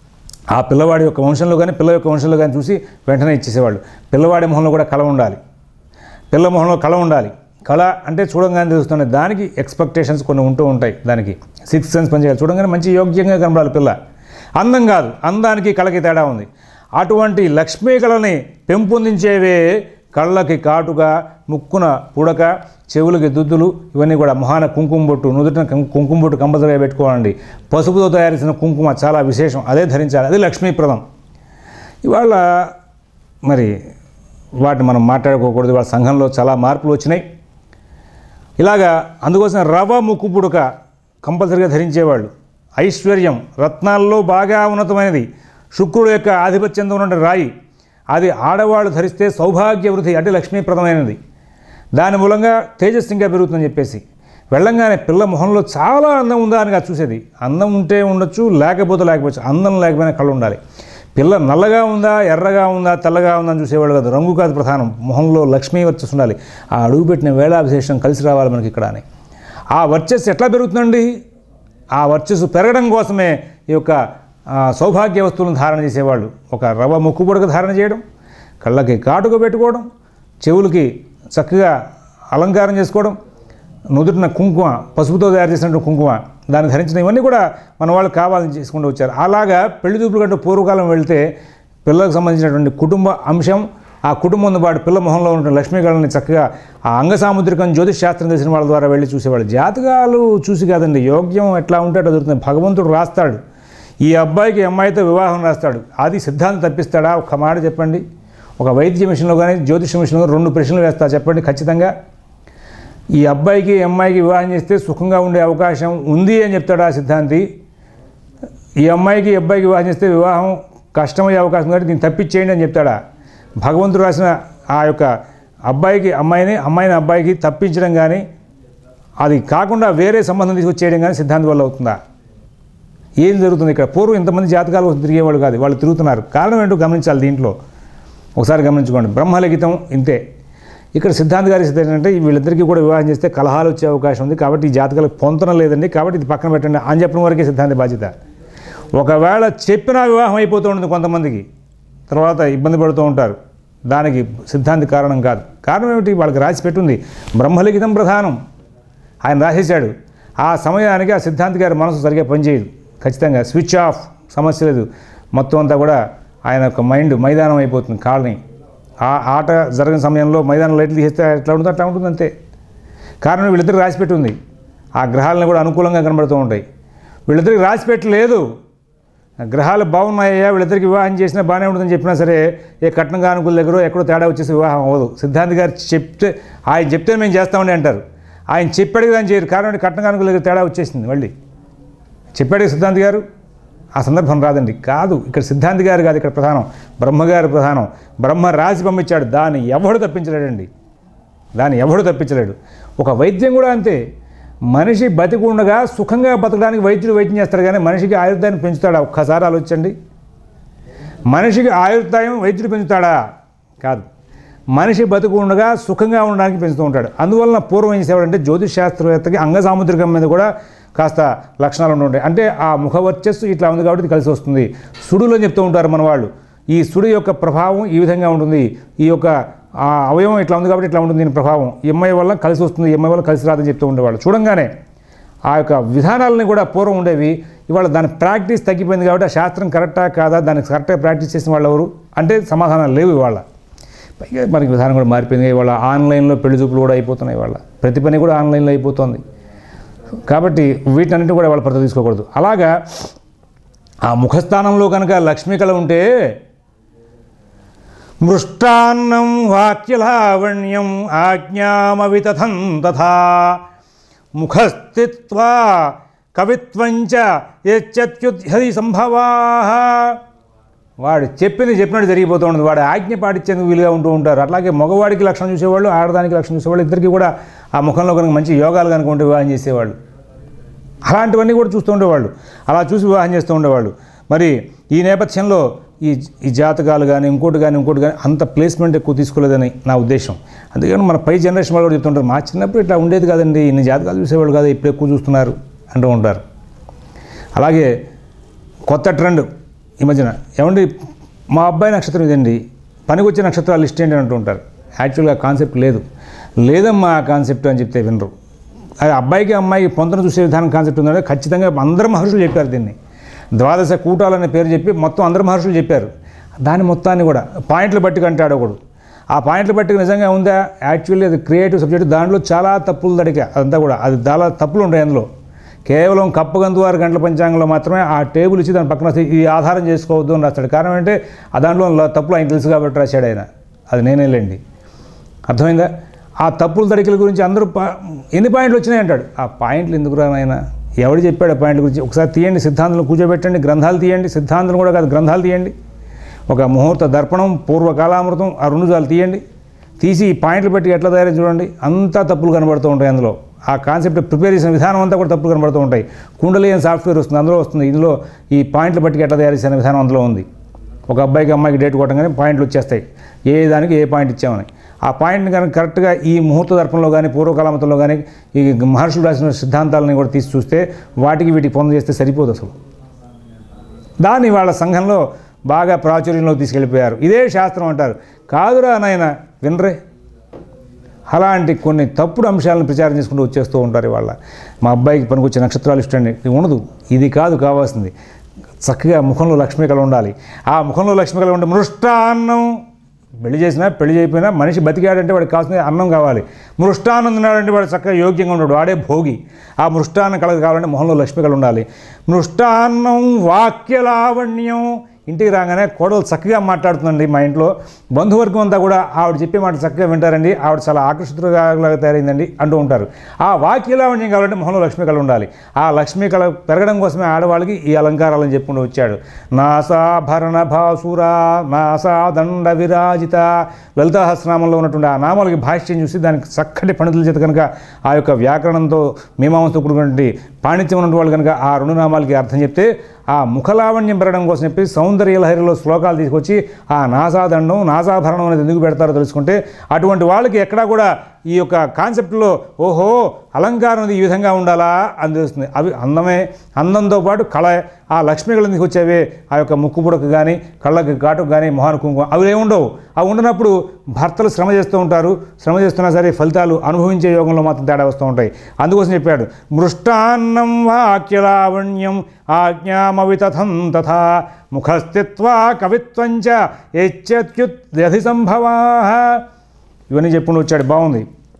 ఆ పిల్లవాడి యొక్క వంశంలో కానీ పిల్ల యొక్క వంశంలో కానీ చూసి వెంటనే ఇచ్చేసేవాళ్ళు పిల్లవాడి మొహంలో కూడా కళ ఉండాలి పిల్ల మొహంలో కళ ఉండాలి కళ అంటే చూడంగానే తెలుస్తుంది దానికి ఎక్స్పెక్టేషన్స్ కొన్ని ఉంటూ ఉంటాయి దానికి సిక్స్ సెన్స్ పనిచేయాలి చూడంగానే మంచి యోగ్యంగా కనబడాలి పిల్ల అందం కాదు అందానికి కళకి తేడా ఉంది అటువంటి లక్ష్మీ కళని పెంపొందించేవే కళ్ళకి కాటుగా ముక్కున పుడక చెవులకి దుద్దులు ఇవన్నీ కూడా మొహాన కుంకుమ బొట్టు నుదుటిన కం- కుంకుమ బొట్టు కంపల్సరీగా పెట్టుకోవాలండి పసుపుతో తయారు చేసిన కుంకుమ చాలా విశేషం అదే ధరించాలి అది లక్ష్మీప్రదం ఇవాళ మరి వాటిని మనం మాట్లాడుకోకూడదు వాళ్ళ సంఘంలో చాలా మార్పులు వచ్చినాయి ఇలాగా అందుకోసం రవ ముక్కు పుడక కంపల్సరిగా ధరించేవాళ్ళు ఐశ్వర్యం రత్నాల్లో బాగా ఉన్నతమైనది శుక్రుడు యొక్క ఆధిపత్యంతో ఉన్న రాయి అది ఆడవాళ్ళు ధరిస్తే సౌభాగ్య వృద్ధి అంటే లక్ష్మీప్రదమైనది దాని మూలంగా తేజస్సు ఇంకా పెరుగుతుందని చెప్పేసి వెళ్ళంగానే పిల్ల మొహంలో చాలా అందం ఉందా అని కాదు చూసేది అందం ఉంటే ఉండొచ్చు లేకపోతే లేకపోవచ్చు అందం లేకపోయినా కళ్ళు ఉండాలి పిల్ల నల్లగా ఉందా ఎర్రగా ఉందా తెల్లగా ఉందా అని చూసేవాళ్ళు కాదు రంగు కాదు ప్రధానం మొహంలో లక్ష్మీ వర్చస్సు ఉండాలి ఆ అడుగుపెట్టిన వేళాభిశేషం కలిసి రావాలి మనకి ఇక్కడ అని ఆ వర్చస్సు ఎట్లా పెరుగుతుందండి ఆ వర్చస్సు పెరగడం కోసమే ఈ యొక్క ఆ, సౌభాగ్య వస్తువులను ధారణ చేసేవాళ్ళు ఒక రవ ముక్కు పొడక ధారణ చేయడం కళ్ళకి కాటుక పెట్టుకోవడం చెవులకి చక్కగా అలంకారం చేసుకోవడం నుదుటిన కుంకుమ పసుపుతో తయారు చేసినట్టు కుంకుమ దాన్ని ధరించిన ఇవన్నీ కూడా మన వాళ్ళు కావాలని చేసుకుంటూ వచ్చారు అలాగా పెళ్లి చూపులు కంటే పూర్వకాలం వెళ్తే పిల్లలకు సంబంధించినటువంటి కుటుంబ అంశం ఆ కుటుంబం వాడి పిల్ల మొహంలో ఉన్న లక్ష్మీకళని చక్కగా ఆ అంగ సాముద్రికం జ్యోతిష్ శాస్త్రం తెలిసిన వాళ్ళ ద్వారా వెళ్ళి చూసేవాళ్ళు జాతకాలు చూసి కాదండి యోగ్యం ఎట్లా ఉంటే అట్లా దొరుకుతుంది భగవంతుడు రాస్తాడు ఈ అబ్బాయికి ఈ అమ్మాయితో వివాహం రాస్తాడు అది సిద్ధాంతం తప్పిస్తాడా ఒక మాట చెప్పండి ఒక వైద్య మిషన్లో కానీ జ్యోతిష మిషన్లో రెండు ప్రశ్నలు వేస్తా చెప్పండి ఖచ్చితంగా ఈ అబ్బాయికి ఈ అమ్మాయికి వివాహం చేస్తే సుఖంగా ఉండే అవకాశం ఉంది అని చెప్తాడు ఆ సిద్ధాంతి ఈ అమ్మాయికి ఈ అబ్బాయికి వివాహం చేస్తే వివాహం కష్టమయ్యే అవకాశం కాబట్టి దీన్ని తప్పించేయండి అని చెప్తాడా భగవంతుడు రాసిన ఆ యొక్క అబ్బాయికి అమ్మాయిని అమ్మాయిని అబ్బాయికి తప్పించడం కానీ అది కాకుండా వేరే సంబంధం తీసుకొచ్చేయడం కానీ సిద్ధాంతి వల్ల అవుతుందా ఏం జరుగుతుంది ఇక్కడ పూర్వం ఇంతమంది జాతకాలు కోసం తిరిగేవాళ్ళు కాదు వాళ్ళు తిరుగుతున్నారు కారణం ఏంటో గమనించాలి దీంట్లో ఒకసారి గమనించుకోండి బ్రహ్మలిఖితం ఇంతే ఇక్కడ సిద్ధాంత్ గారి సిద్ధం ఏంటంటే వీళ్ళిద్దరికీ కూడా వివాహం చేస్తే కలహాలు వచ్చే అవకాశం ఉంది కాబట్టి ఈ జాతకాలకు పొంతన లేదండి కాబట్టి ఇది పక్కన పెట్టండి అని చెప్పిన వరకే సిద్ధాంతి బాధ్యత ఒకవేళ చెప్పినా వివాహం అయిపోతూ ఉంటుంది కొంతమందికి తర్వాత ఇబ్బంది పడుతూ ఉంటారు దానికి సిద్ధాంతి కారణం కాదు కారణం ఏమిటి వాళ్ళకి రాసి పెట్టుంది బ్రహ్మలిఖితం ప్రధానం ఆయన రాసేశాడు ఆ సమయానికి ఆ సిద్ధాంతి గారి మనసు సరిగ్గా పనిచేయదు ఖచ్చితంగా స్విచ్ ఆఫ్ సమస్య లేదు మొత్తం అంతా కూడా ఆయన యొక్క మైండ్ మైదానం అయిపోతుంది కాలనీ ఆ ఆట జరిగిన సమయంలో మైదానం లైట్లు తీసేస్తే ఎట్లా ఉంటుందో అట్లా ఉంటుంది అంతే కారణం వీళ్ళిద్దరికి రాసిపెట్టి ఉంది ఆ గ్రహాలను కూడా అనుకూలంగా కనబడుతూ ఉంటాయి వీళ్ళిద్దరికి రాసిపెట్టలేదు గ్రహాలు బాగున్నాయా వీళ్ళిద్దరికి వివాహం చేసినా బాగానే ఉంటుందని చెప్పినా సరే ఏ కట్నం కానుకల దగ్గర ఎక్కడో తేడా వచ్చేసి వివాహం అవ్వదు సిద్ధాంత్ గారు చెప్తే ఆయన చెప్తే మేము చేస్తామని అంటారు ఆయన చెప్పాడు దాన్ని చేయరు కారణం ఏంటి? కట్నం కానుకల దగ్గర తేడా వచ్చేసింది మళ్ళీ చెప్పాడు సిద్ధాంత్ గారు ఆ సందర్భం రాదండి కాదు ఇక్కడ సిద్ధాంతి గారు కాదు ఇక్కడ ప్రధానం బ్రహ్మగారు ప్రధానం బ్రహ్మ రాసి పంపించాడు దాన్ని ఎవడు తప్పించలేడండి దాన్ని ఎవడు తప్పించలేడు ఒక వైద్యం కూడా అంతే మనిషి బతికుండగా సుఖంగా బతకడానికి వైద్యుడు వైద్యం చేస్తాడు కానీ మనిషికి ఆయుర్దాయం పెంచుతాడా ఒక్కసారి ఆలోచించండి మనిషికి ఆయుర్దాయం వైద్యుడు పెంచుతాడా కాదు మనిషి బతుకు ఉండగా సుఖంగా ఉండడానికి పెంచుతూ ఉంటాడు అందువలన పూర్వం ఏం చేసేవాడంటే జ్యోతిష్ శాస్త్రవేత్తకి అంగ సాముద్రికం మీద కూడా కాస్త లక్షణాలు ఉండి ఉంటాయి అంటే ఆ ముఖ వర్చస్సు ఇట్లా ఉంది కాబట్టి ఇది కలిసి వస్తుంది సుడులు అని చెప్తూ ఉంటారు మన వాళ్ళు ఈ సుడి యొక్క ప్రభావం ఈ విధంగా ఉంటుంది ఈ యొక్క ఆ అవయవం ఇట్లా ఉంది కాబట్టి ఇట్లా ఉంటుంది దీని ప్రభావం ఈ అమ్మాయి వల్ల కలిసి వస్తుంది ఈ అమ్మాయి వల్ల కలిసి రాదని చెప్తూ ఉండేవాళ్ళు చూడంగానే ఆ యొక్క విధానాలని కూడా పూర్వం ఉండేవి ఇవాళ దాని ప్రాక్టీస్ తగ్గిపోయింది కాబట్టి ఆ శాస్త్రం కరెక్టా కాదా దానికి కరెక్ట్గా ప్రాక్టీస్ చేసిన వాళ్ళు ఎవరు అంటే సమాధానాలు లేవు ఇవాళ పైగా మనకి విధానం కూడా మారిపోయింది ఇవాళ ఆన్లైన్లో పెళ్లి చూపులు కూడా అయిపోతున్నాయి ఇవాళ ప్రతి పని కూడా ఆన్లైన్లో అయిపోతుంది కాబట్టి వీటన్నిటి కూడా వాళ్ళ ప్రతి తీసుకోకూడదు అలాగా ఆ ముఖస్థానంలో కనుక లక్ష్మీ కళ ఉంటే మృష్టాన్నం వాక్యలావణ్యం ఆజ్ఞామవితథం తథా ముఖస్థిత్వా కవిత్వంచ యత్యుద్యది సంభవా వాడు చెప్పింది చెప్పినట్టు జరిగిపోతూ ఉంటుంది వాడు ఆజ్ఞ పాటించేందుకు వీలుగా ఉంటూ ఉంటారు అట్లాగే మగవాడికి లక్షణం చూసేవాళ్ళు ఆడదానికి లక్షణం చూసేవాళ్ళు ఇద్దరికి కూడా ఆ ముఖంలో కనుక మంచి యోగాలు కనుక ఉంటే వివాహం చేసేవాళ్ళు అలాంటివన్నీ కూడా చూస్తూ ఉండేవాళ్ళు అలా చూసి వివాహం చేస్తూ ఉండేవాళ్ళు మరి ఈ నేపథ్యంలో ఈ ఈ జాతకాలు కానీ ఇంకోటి కానీ ఇంకోటి కానీ అంత ప్లేస్మెంట్ ఎక్కువ తీసుకోలేదని నా ఉద్దేశం అందుకని మన పై జనరేషన్ వాళ్ళు కూడా చెప్తుంటారు మా చిన్నప్పుడు ఇట్లా ఉండేది కాదండి ఇన్ని జాతకాలు చూసేవాళ్ళు కాదు ఇప్పుడు ఎక్కువ చూస్తున్నారు అంటూ ఉంటారు అలాగే కొత్త ట్రెండ్ ఈ మధ్యన ఏమండి మా అబ్బాయి నక్షత్రం ఇదండి పనికి వచ్చే నక్షత్రాలు లిస్ట్ ఏంటి అని అంటూ ఉంటారు యాక్చువల్గా కాన్సెప్ట్ లేదు లేదమ్మా ఆ కాన్సెప్ట్ అని చెప్తే వినరు అది అబ్బాయికి అమ్మాయికి పొంతన చూసే విధానం కాన్సెప్ట్ ఉందంటే ఖచ్చితంగా అందరు మహర్షులు చెప్పారు దీన్ని ద్వాదశ కూటాలు అనే పేరు చెప్పి మొత్తం అందరు మహర్షులు చెప్పారు దాని మొత్తాన్ని కూడా పాయింట్లు బట్టి కంటాడు ఒకడు ఆ పాయింట్లు బట్టి నిజంగా ఉందా యాక్చువల్లీ అది క్రియేటివ్ సబ్జెక్ట్ దాంట్లో చాలా తప్పులు దడిక అదంతా కూడా అది చాలా తప్పులు ఉంటాయి అందులో కేవలం కప్పగంతు వారి గంటల పంచాంగంలో మాత్రమే ఆ టేబుల్ ఇచ్చి దాని పక్కన ఇది ఆధారం చేసుకోవద్దు అని రాస్తాడు కారణం అంటే ఆ దాంట్లో ల- తప్పులు ఆయన తెలుసు కాబట్టి రాశాడు ఆయన అది నేనేలేండి అర్థమైందా ఆ తప్పుల తడికల గురించి అందరూ పా- ఎన్ని పాయింట్లు వచ్చినాయి అంటాడు ఆ పాయింట్లు ఎందుకు రానాయన ఎవడు చెప్పాడు ఆ పాయింట్ల గురించి ఒకసారి తీయండి సిద్ధాంతం కూర్చోబెట్టండి గ్రంథాలు తీయండి సిద్ధాంతం కూడా కాదు గ్రంథాలు తీయండి ఒక ముహూర్త దర్పణం పూర్వకాలామృతం ఆ రెండు జాలు తీయండి తీసి ఈ పాయింట్లు పెట్టి ఎట్లా తయారు చూడండి అంతా తప్పులు కనబడుతూ ఉంటాయి అందులో ఆ కాన్సెప్ట్ ప్రిపేర్ చేసిన విధానం అంతా కూడా తప్పులు కనబడుతూ ఉంటాయి కుండలి అని సాఫ్ట్వేర్ వస్తుంది అందులో వస్తుంది ఇందులో ఈ పాయింట్లు బట్టి ఎట్లా తయారు చేసిన విధానం అందులో ఉంది ఒక అబ్బాయికి అమ్మాయికి డేట్ కొట్టగానే పాయింట్లు వచ్చేస్తాయి ఏ దానికి ఏ పాయింట్ ఇచ్చామని ఆ పాయింట్ని కనుక కరెక్ట్గా ఈ ముహూర్త దర్పణలో కానీ పూర్వకాలమతంలో కానీ ఈ మహర్షులు రాసిన సిద్ధాంతాలని కూడా తీసి చూస్తే వాటికి వీటికి పొంద చేస్తే సరిపోదు అసలు దాన్ని వాళ్ళ సంఘంలో బాగా ప్రాచుర్యంలోకి తీసుకెళ్ళిపోయారు ఇదే శాస్త్రం అంటారు కాదురా నాయన వినరే అలాంటి కొన్ని తప్పుడు అంశాలను ప్రచారం చేసుకుంటూ వచ్చేస్తూ ఉంటారు వాళ్ళ మా అబ్బాయికి పనికొచ్చే నక్షత్రాలు ఇష్టండి ఇది ఉండదు ఇది కాదు కావాల్సింది చక్కగా ముఖంలో లక్ష్మీ కళ ఉండాలి ఆ ముఖంలో లక్ష్మీ కళ ఉంటే మృష్టాన్నం పెళ్లి చేసినా పెళ్లి చేయకపోయినా మనిషి బతికాడంటే వాడికి కావాల్సిన అన్నం కావాలి మృష్టాన్నం తిన్నాడంటే వాడు చక్కగా యోగ్యంగా ఉన్నాడు వాడే భోగి ఆ మృష్టాన్నం కళ కావాలంటే మొహంలో లక్ష్మీ కళ ఉండాలి మృష్టాన్నం వాక్యలావణ్యం ఇంటికి రాగానే కోడలు చక్కగా మాట్లాడుతుందండి మా ఇంట్లో బంధువర్గం అంతా కూడా ఆవిడ చెప్పే మాట చక్కగా వింటారండి ఆవిడ చాలా ఆకర్షితులుగా తయారైందండి అంటూ ఉంటారు ఆ వాక్యలావణ్యం కావాలంటే మొహంలో లక్ష్మీ కళ ఉండాలి ఆ లక్ష్మీ కళ పెరగడం కోసమే ఆడవాళ్ళకి ఈ అలంకారాలను చెప్పుకుంటూ వచ్చాడు నాసాభరణ భాసురా నాసా దండ విరాజిత లలితాహస్నామంలో ఉన్నటువంటి ఆ నామాలకి భాష్యం చూసి దానికి చక్కటి పండితుల చేత కనుక ఆ యొక్క వ్యాకరణంతో మీమాంసతో కూడినటువంటి పాండిత్యం ఉన్నటువంటి వాళ్ళు కనుక ఆ రెండు నామాలకి అర్థం చెప్తే ఆ ముఖలావణ్యం పెరగడం కోసం చెప్పి సౌందర్య లహరిలో శ్లోకాలు తీసుకొచ్చి ఆ నాసాదండం నాసాభరణం అనేది ఎందుకు పెడతారో తెలుసుకుంటే అటువంటి వాళ్ళకి ఎక్కడా కూడా ఈ యొక్క కాన్సెప్ట్లో ఓహో అలంకారం అనేది ఈ విధంగా ఉండాలా అని తెలుస్తుంది అవి అందమే అందంతో పాటు కళ ఆ లక్ష్మీకళ ఎందుకు వచ్చేవే ఆ యొక్క ముక్కు పుడకు కానీ కళ్ళకి కాటుకు కానీ మొహానికి కుంకుమ అవి ఏముండవు అవి ఉండనప్పుడు భర్తలు శ్రమ చేస్తూ ఉంటారు శ్రమ చేస్తున్నా సరే ఫలితాలు అనుభవించే యోగంలో మాత్రం తేడా వస్తూ ఉంటాయి అందుకోసం చెప్పాడు మృష్టాన్నం వాక్యలావణ్యం ఆజ్ఞామవితథం తథా ముఖస్థిత్వా కవిత్వంచ యత్యుత్యధి సంభవా ఇవన్నీ చెప్పుకుంటూ వచ్చాడు బాగుంది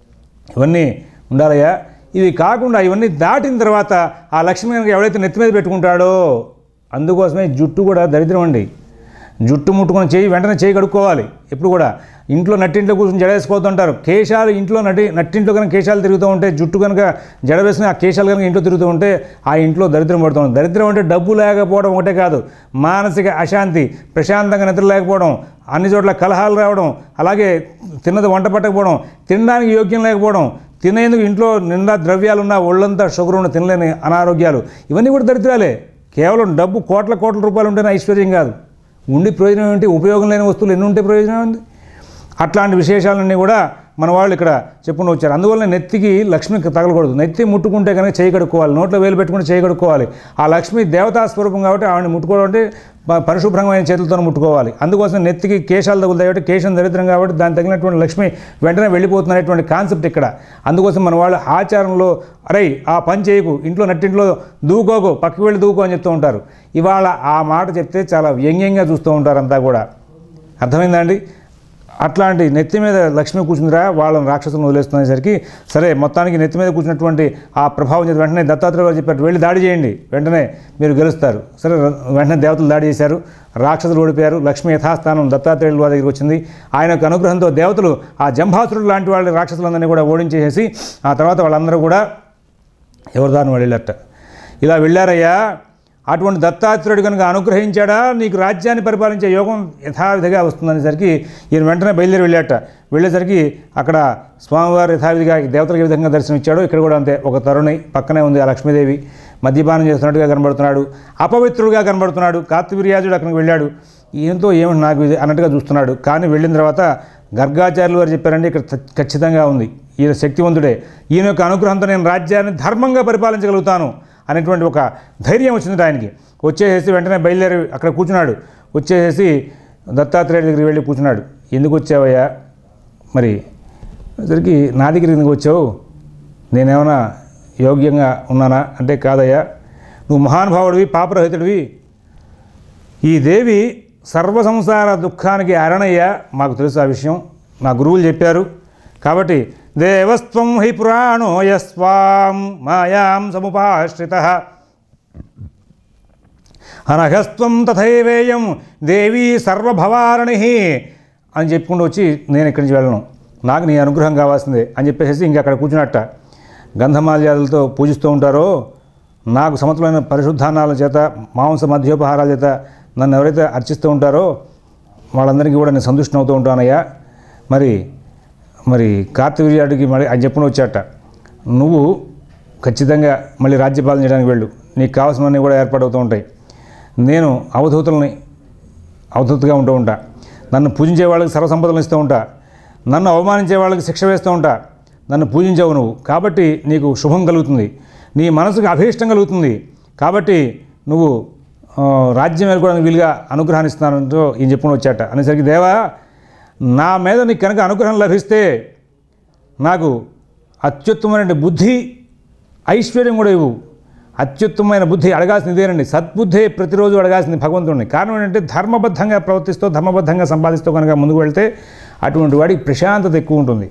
ఇవన్నీ ఉండాలయ్యా ఇవి కాకుండా ఇవన్నీ దాటిన తర్వాత ఆ లక్ష్మి కనుక ఎవడైతే నెత్తి మీద పెట్టుకుంటాడో అందుకోసమే జుట్టు కూడా దరిద్రం అండి జుట్టు ముట్టుకొని చేయి వెంటనే చేయి కడుక్కోవాలి ఎప్పుడు కూడా ఇంట్లో నట్టింట్లో కూర్చొని జడ వేసుకోవద్దంటారు కేశాలు ఇంట్లో నటి నట్టింట్లో కనుక కేశాలు తిరుగుతూ ఉంటే జుట్టు కనుక జడ వేసుకుని ఆ కేశాలు కనుక ఇంట్లో తిరుగుతూ ఉంటే ఆ ఇంట్లో దరిద్రం పడుతుంది దరిద్రం అంటే డబ్బు లేకపోవడం ఒకటే కాదు మానసిక అశాంతి ప్రశాంతంగా నిద్ర లేకపోవడం అన్ని చోట్ల కలహాలు రావడం అలాగే తిన్నది వంట పట్టకపోవడం తినడానికి యోగ్యం లేకపోవడం తినేందుకు ఇంట్లో నిండా ద్రవ్యాలున్న ఒళ్ళంతా షుగర్ ఉన్న తినలేని అనారోగ్యాలు ఇవన్నీ కూడా దరిద్రాలే కేవలం డబ్బు కోట్ల కోట్ల రూపాయలు ఉంటేనే ఐశ్వర్యం కాదు ఉండి ప్రయోజనం ఏంటి ఉపయోగం లేని వస్తువులు ఎన్ని ఉంటే ప్రయోజనం ఉంది అట్లాంటి విశేషాలన్నీ కూడా మన వాళ్ళు ఇక్కడ చెప్పుకుంటూ వచ్చారు అందువల్ల నెత్తికి లక్ష్మికి తగలకూడదు నెత్తి ముట్టుకుంటే కనుక చేయి కడుక్కోవాలి నోట్లో వేలు పెట్టుకుంటే చేయి కడుక్కోవాలి ఆ లక్ష్మి దేవతా స్వరూపం కాబట్టి ఆవిడని ముట్టుకోవడం అంటే ప- పరిశుభ్రమైన చేతులతో ముట్టుకోవాలి అందుకోసం నెత్తికి కేశాలు తగులుతాయి కాబట్టి కేశం దరిద్రం కాబట్టి దానికి తగినటువంటి లక్ష్మి వెంటనే వెళ్ళిపోతుంది అనేటువంటి కాన్సెప్ట్ ఇక్కడ అందుకోసం మన వాళ్ళు ఆచారంలో అరే ఆ పని చేయకు ఇంట్లో నట్టింట్లో దూకోకు పక్కకి వెళ్ళి దూకో అని చెప్తూ ఉంటారు ఇవాళ ఆ మాట చెప్తే చాలా వ్యంగ్యంగా చూస్తూ ఉంటారు అంతా కూడా అర్థమైందా అండి అట్లాంటి నెత్తి మీద లక్ష్మి కూర్చుందిరా వాళ్ళని రాక్షసులను వదిలేస్తునేసరికి సరే మొత్తానికి నెత్తి మీద కూర్చున్నటువంటి ఆ ప్రభావం చేత వెంటనే దత్తాత్రేయ గారు చెప్పారు వెళ్ళి దాడి చేయండి వెంటనే మీరు గెలుస్తారు సరే ర- వెంటనే దేవతలు దాడి చేశారు రాక్షసులు ఓడిపోయారు లక్ష్మి యథాస్థానం దత్తాత్రేయుల వారి దగ్గరికి వచ్చింది ఆయన యొక్క అనుగ్రహంతో దేవతలు ఆ జంభాసురుడు లాంటి వాళ్ళ రాక్షసులందరినీ కూడా ఓడించేసేసి ఆ తర్వాత వాళ్ళందరూ కూడా ఎవరి దారిని వాళ్ళు వెళ్ళారట ఇలా వెళ్ళారయ్యా అటువంటి దత్తాత్రేయుడు కనుక అనుగ్రహించాడా నీకు రాజ్యాన్ని పరిపాలించే యోగం యథావిధిగా వస్తుందనేసరికి ఈయన వెంటనే బయలుదేరి వెళ్ళాట వెళ్ళేసరికి అక్కడ స్వామివారు యథావిధిగా ఈ దేవతలకు ఏ విధంగా దర్శనం ఇచ్చాడో ఇక్కడ కూడా అంతే ఒక తరుణి పక్కనే ఉంది ఆ లక్ష్మీదేవి మద్యపానం చేస్తున్నట్టుగా కనబడుతున్నాడు అపవిత్రుడుగా కనబడుతున్నాడు కార్తవీర్యాజుడు అక్కడికి వెళ్ళాడు ఏంతో ఏమిటి నాకు ఇది అన్నట్టుగా చూస్తున్నాడు కానీ వెళ్ళిన తర్వాత గర్గాచార్యులు వారు చెప్పారండి ఇక్కడ ఖ- ఖచ్చితంగా ఉంది ఈయన శక్తివంతుడే ఈయన యొక్క అనుగ్రహంతో నేను రాజ్యాన్ని ధర్మంగా పరిపాలించగలుగుతాను అనేటువంటి ఒక ధైర్యం వచ్చింది ఆయనకి వచ్చేసేసి వెంటనే బయలుదేరి అక్కడ కూర్చున్నాడు వచ్చేసేసి దత్తాత్రేయుడి దగ్గరికి వెళ్ళి కూర్చున్నాడు ఎందుకు వచ్చావయ్యా మరి సరికి నా దగ్గరికి ఎందుకు వచ్చావు నేనేమైనా యోగ్యంగా ఉన్నానా అంటే కాదయ్యా నువ్వు మహానుభావుడివి పాపరహితుడివి ఈ దేవి సర్వ సంసార దుఃఖానికి అరణయ్య మాకు తెలుసు ఆ విషయం మా గురువులు చెప్పారు కాబట్టి దేవస్త్వం హి పురాణో యస్వాం మాయాం సముపాశ్రిత అనఘస్త్వం తథైవేయం దేవీ సర్వభవారణి అని చెప్పుకుంటూ వచ్చి నేను ఇక్కడి నుంచి వెళ్ళను నాకు నీ అనుగ్రహం కావాల్సిందే అని చెప్పేసి ఇంకా అక్కడ కూర్చున్నట్ట గంధమాల్యాదులతో పూజిస్తూ ఉంటారో నాకు సమతులైన పరిశుద్ధానాల చేత మాంస మధ్యోపహారాల చేత నన్ను ఎవరైతే అర్చిస్తూ ఉంటారో వాళ్ళందరికీ కూడా నేను సంతుష్టం అవుతూ ఉంటానయ్యా మరి మరి కార్తవీర్యాడికి మళ్ళీ అని చెప్పుకుని వచ్చాట నువ్వు ఖచ్చితంగా మళ్ళీ రాజ్యపాలన చేయడానికి వెళ్ళు నీకు కావాల్సినవన్నీ కూడా ఏర్పాటవుతూ ఉంటాయి నేను అవధూతులని అవధూతగా ఉంటూ ఉంటా నన్ను పూజించే వాళ్ళకి సర్వసంపదలను ఇస్తూ ఉంటా నన్ను అవమానించే వాళ్ళకి శిక్ష వేస్తూ ఉంటా నన్ను పూజించావు నువ్వు కాబట్టి నీకు శుభం కలుగుతుంది నీ మనసుకు అభీష్టం కలుగుతుంది కాబట్టి నువ్వు ఆ, రాజ్యం వెళ్ళడానికి వీలుగా అనుగ్రహాన్ని ఇస్తున్నానంటూ ఈయన చెప్పుకుని వచ్చాట అనేసరికి దేవా నా మీద నీకు కనుక అనుగ్రహం లభిస్తే నాకు అత్యుత్తమైన బుద్ధి ఐశ్వర్యం కూడా ఇవ్వు అత్యుత్తమైన బుద్ధి అడగాల్సింది ఇదేనండి సద్బుద్ధి ప్రతిరోజు అడగాల్సింది భగవంతుడిని కారణం ఏంటంటే ధర్మబద్ధంగా ప్రవర్తిస్తూ ధర్మబద్ధంగా సంపాదిస్తూ కనుక ముందుకు వెళ్తే అటువంటి వాడికి ప్రశాంతత ఎక్కువ ఉంటుంది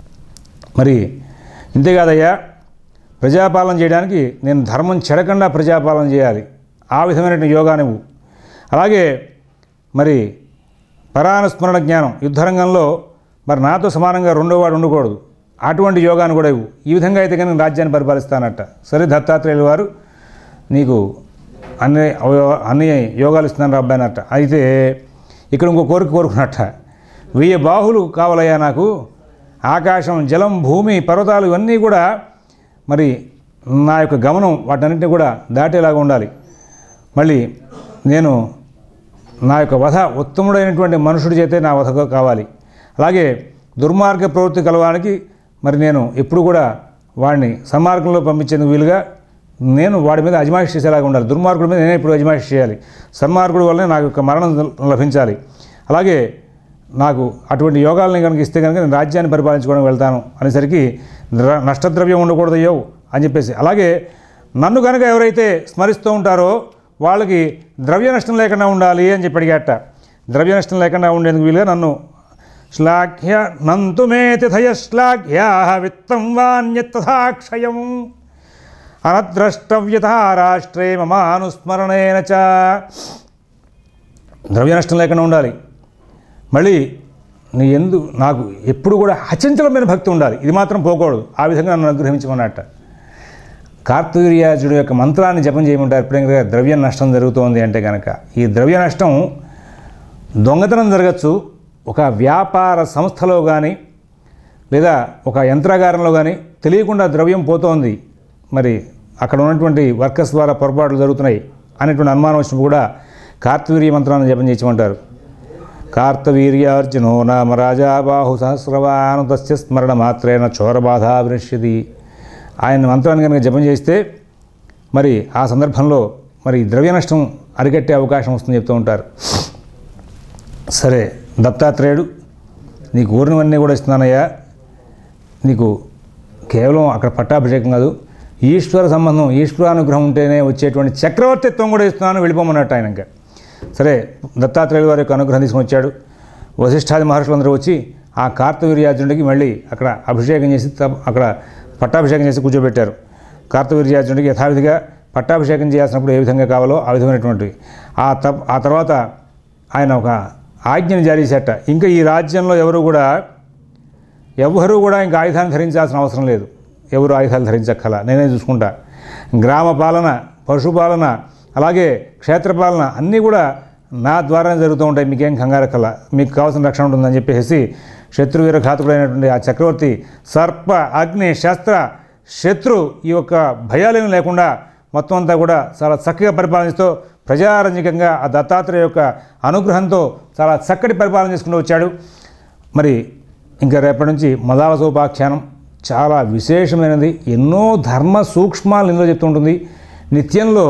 మరి ఇంతేకాదయ్యా ప్రజాపాలన చేయడానికి నేను ధర్మం చెడకుండా ప్రజాపాలన చేయాలి ఆ విధమైన యోగా నువ్వు అలాగే మరి పరానుస్మరణ జ్ఞానం యుద్ధరంగంలో మరి నాతో సమానంగా రెండో వాడు ఉండకూడదు అటువంటి యోగాను కూడా ఇవ్వు ఈ విధంగా అయితే కానీ నేను రాజ్యాన్ని పరిపాలిస్తానట సరే దత్తాత్రేయుల వారు నీకు అన్ని అవయవ- అన్ని యోగాలు ఇస్తున్నాను రా అబ్బాయి అన్నట్ట అయితే ఇక్కడ ఇంకో కోరిక కోరుకున్నట్ట వెయ్యి బాహులు కావాలయ్యా నాకు ఆకాశం జలం భూమి పర్వతాలు ఇవన్నీ కూడా మరి నా యొక్క గమనం వాటన్నింటినీ కూడా దాటేలాగా ఉండాలి మళ్ళీ నేను నా యొక్క వధ ఉత్తముడైనటువంటి మనుషుడి చేతే నా వధ కావాలి అలాగే దుర్మార్గ ప్రవృత్తి కలవానికి మరి నేను ఎప్పుడు కూడా వాడిని సన్మార్గంలో పంపించేందుకు వీలుగా నేను వాడి మీద అజమాయిషి చేసేలాగా ఉండాలి దుర్మార్గుడి మీద నేనే ఇప్పుడు అజమాయిషి చేయాలి సన్మార్గుడి వల్లనే నాకు యొక్క మరణం లభించాలి అలాగే నాకు అటువంటి యోగాలని కనుక ఇస్తే కనుక నేను రాజ్యాన్ని పరిపాలించుకోవడం వెళ్తాను అనేసరికి ద్ర- నష్టద్రవ్యం ఉండకూడదయ్యో అని చెప్పేసి అలాగే నన్ను కనుక ఎవరైతే స్మరిస్తూ ఉంటారో వాళ్ళకి ద్రవ్య నష్టం లేకుండా ఉండాలి అని చెప్పి అడిగాట ద్రవ్య నష్టం లేకుండా ఉండేందుకు వీలుగా నన్ను శ్లాఘ్య నంతుమే తిథయ శ్లాఘ్యా విత్తం వాన్యతథాక్షయం అనద్రష్టవ్యత రాష్ట్రే మమానుస్మరణేన చ ద్రవ్య నష్టం లేకుండా ఉండాలి మళ్ళీ నీ ఎందు నాకు ఎప్పుడు కూడా అచంచలమైన భక్తి ఉండాలి ఇది మాత్రం పోకూడదు ఆ విధంగా నన్ను అనుగ్రహించమన్నట్ట కార్తవీర్యాజుడు యొక్క మంత్రాన్ని జపం చేయమంటారు ఎప్పుడైనా ద్రవ్య నష్టం జరుగుతోంది అంటే కనుక ఈ ద్రవ్య నష్టం దొంగతనం జరగచ్చు ఒక వ్యాపార సంస్థలో కానీ లేదా ఒక యంత్రాగారంలో కానీ తెలియకుండా ద్రవ్యం పోతోంది మరి అక్కడ ఉన్నటువంటి వర్కర్స్ ద్వారా పొరపాట్లు జరుగుతున్నాయి అనేటువంటి అనుమానం వచ్చినప్పుడు కూడా కార్తవీర్య మంత్రాన్ని జపం చేయమంటారు కార్తవీర్యార్జునో నామ రాజా బాహు సహస్రవాను తస్య స్మరణ మాత్రేన చోరబాధ వినశ్యతి ఆయన మంత్రాన్ని కనుక జపం చేస్తే మరి ఆ సందర్భంలో మరి ద్రవ్య నష్టం అరికట్టే అవకాశం వస్తుందని చెప్తూ ఉంటారు సరే దత్తాత్రేయుడు నీ కోరినవన్నీ కూడా ఇస్తున్నానయ్యా నీకు కేవలం అక్కడ పట్టాభిషేకం కాదు ఈశ్వర సంబంధం ఈశ్వరానుగ్రహం ఉంటేనే వచ్చేటువంటి చక్రవర్తిత్వం కూడా ఇస్తున్నాను వెళ్ళిపోమన్నట్టు ఆయన ఇంకా సరే దత్తాత్రేయుల వారి యొక్క అనుగ్రహం తీసుకొని వచ్చాడు వశిష్ఠాది మహర్షులందరూ వచ్చి ఆ కార్తవీర్యార్జునుడికి మళ్ళీ అక్కడ అభిషేకం చేసి త- అక్కడ పట్టాభిషేకం చేసి కూర్చోబెట్టారు కార్తవీర్యార్జునుడికి యథావిధిగా పట్టాభిషేకం చేయాల్సినప్పుడు ఏ విధంగా కావాలో ఆ విధమైనటువంటివి ఆ త ఆ తర్వాత ఆయన ఒక ఆజ్ఞను జారీ చేసేట ఇంకా ఈ రాజ్యంలో ఎవరు కూడా ఎవ్వరూ కూడా ఇంకా ఆయుధాన్ని ధరించాల్సిన అవసరం లేదు ఎవరు ఆయుధాలు ధరించక్కల నేనే చూసుకుంటా గ్రామ పాలన పశుపాలన అలాగే క్షేత్రపాలన అన్నీ కూడా నా ద్వారానే జరుగుతూ ఉంటాయి మీకేం కంగారక్కల మీకు కావాల్సిన రక్షణ ఉంటుందని చెప్పేసి శత్రువీర ఘాతకుడైనటువంటి ఆ చక్రవర్తి సర్ప అగ్ని శస్త్ర శత్రు ఈ యొక్క భయాలేమి లేకుండా మొత్తం అంతా కూడా చాలా చక్కగా పరిపాలనిస్తూ ప్రజారంజకంగా ఆ దత్తాత్రేయ యొక్క అనుగ్రహంతో చాలా చక్కటి పరిపాలన చేసుకుంటూ వచ్చాడు మరి ఇంకా రేపటి నుంచి మదాలసోపాఖ్యానం చాలా విశేషమైనది ఎన్నో ధర్మ సూక్ష్మాలు ఇందులో చెప్తుంటుంది నిత్యంలో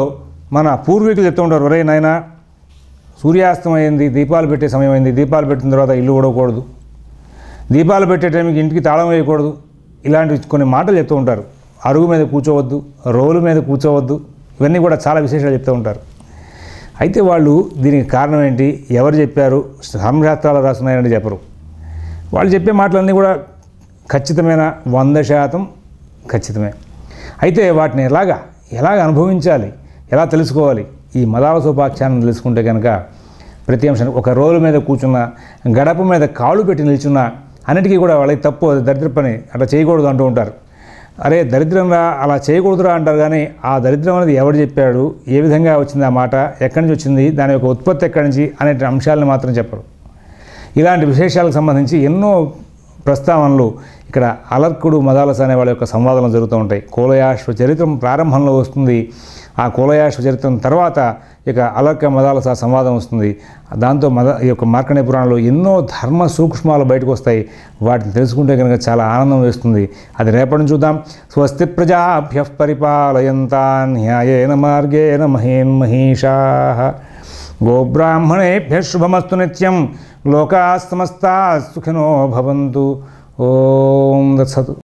మన పూర్వీకులు చెప్తూ ఉంటారు ఒరే నాయనా సూర్యాస్తం అయింది దీపాలు పెట్టే సమయం అయింది దీపాలు పెట్టిన తర్వాత ఇల్లు ఊడకూడదు దీపాలు పెట్టే టైంకి ఇంటికి తాళం వేయకూడదు ఇలాంటి కొన్ని మాటలు చెప్తూ ఉంటారు అరుగు మీద కూర్చోవద్దు రోలు మీద కూర్చోవద్దు ఇవన్నీ కూడా చాలా విశేషాలు చెప్తూ ఉంటారు అయితే వాళ్ళు దీనికి కారణం ఏంటి ఎవరు చెప్పారు ధర్మశాస్త్రాలు రాస్తున్నాయని చెప్పరు వాళ్ళు చెప్పే మాటలన్నీ కూడా ఖచ్చితమైన వంద శాతం ఖచ్చితమే అయితే వాటిని ఎలాగా ఎలాగ అనుభవించాలి ఎలా తెలుసుకోవాలి ఈ మదాల సోపాఖ్యానం తెలుసుకుంటే కనుక ప్రతి అంశానికి ఒక రోలు మీద కూర్చున్న గడప మీద కాళ్ళు పెట్టి నిల్చున్న అన్నిటికీ కూడా వాళ్ళకి తప్పు అది దరిద్ర పని అట్లా చేయకూడదు అంటూ ఉంటారు అరే దరిద్రం రా అలా చేయకూడదురా అంటారు కానీ ఆ దరిద్రం అనేది ఎవడు చెప్పాడు ఏ విధంగా వచ్చింది ఆ మాట ఎక్కడి నుంచి వచ్చింది దాని యొక్క ఉత్పత్తి ఎక్కడి నుంచి అనే అంశాలను మాత్రం చెప్పరు ఇలాంటి విశేషాలకు సంబంధించి ఎన్నో ప్రస్తావనలు ఇక్కడ అలర్కుడు మదాలస అనే వాళ్ళ యొక్క సంవాదాలు జరుగుతూ ఉంటాయి కోలయాశ్వ చరిత్రం ప్రారంభంలో వస్తుంది ఆ కోలయాశ్వ చరిత్రం తర్వాత ఇక అలర్క మదాలస సంవాదం వస్తుంది దాంతో మద ఈ యొక్క మార్కండే పురాణంలో ఎన్నో ధర్మ సూక్ష్మాలు బయటకు వస్తాయి వాటిని తెలుసుకుంటే కనుక చాలా ఆనందం వేస్తుంది అది రేపటి నుంచి చూద్దాం స్వస్తి ప్రజాభ్య పరిపాలయంతా న్యాయేన మార్గేణ మహేన్ మహిషా గోబ్రాహ్మణేభ్య శుభమస్తు నిత్యం లోకా సమస్తా సుఖినో భవంతు ఓం దత్సతు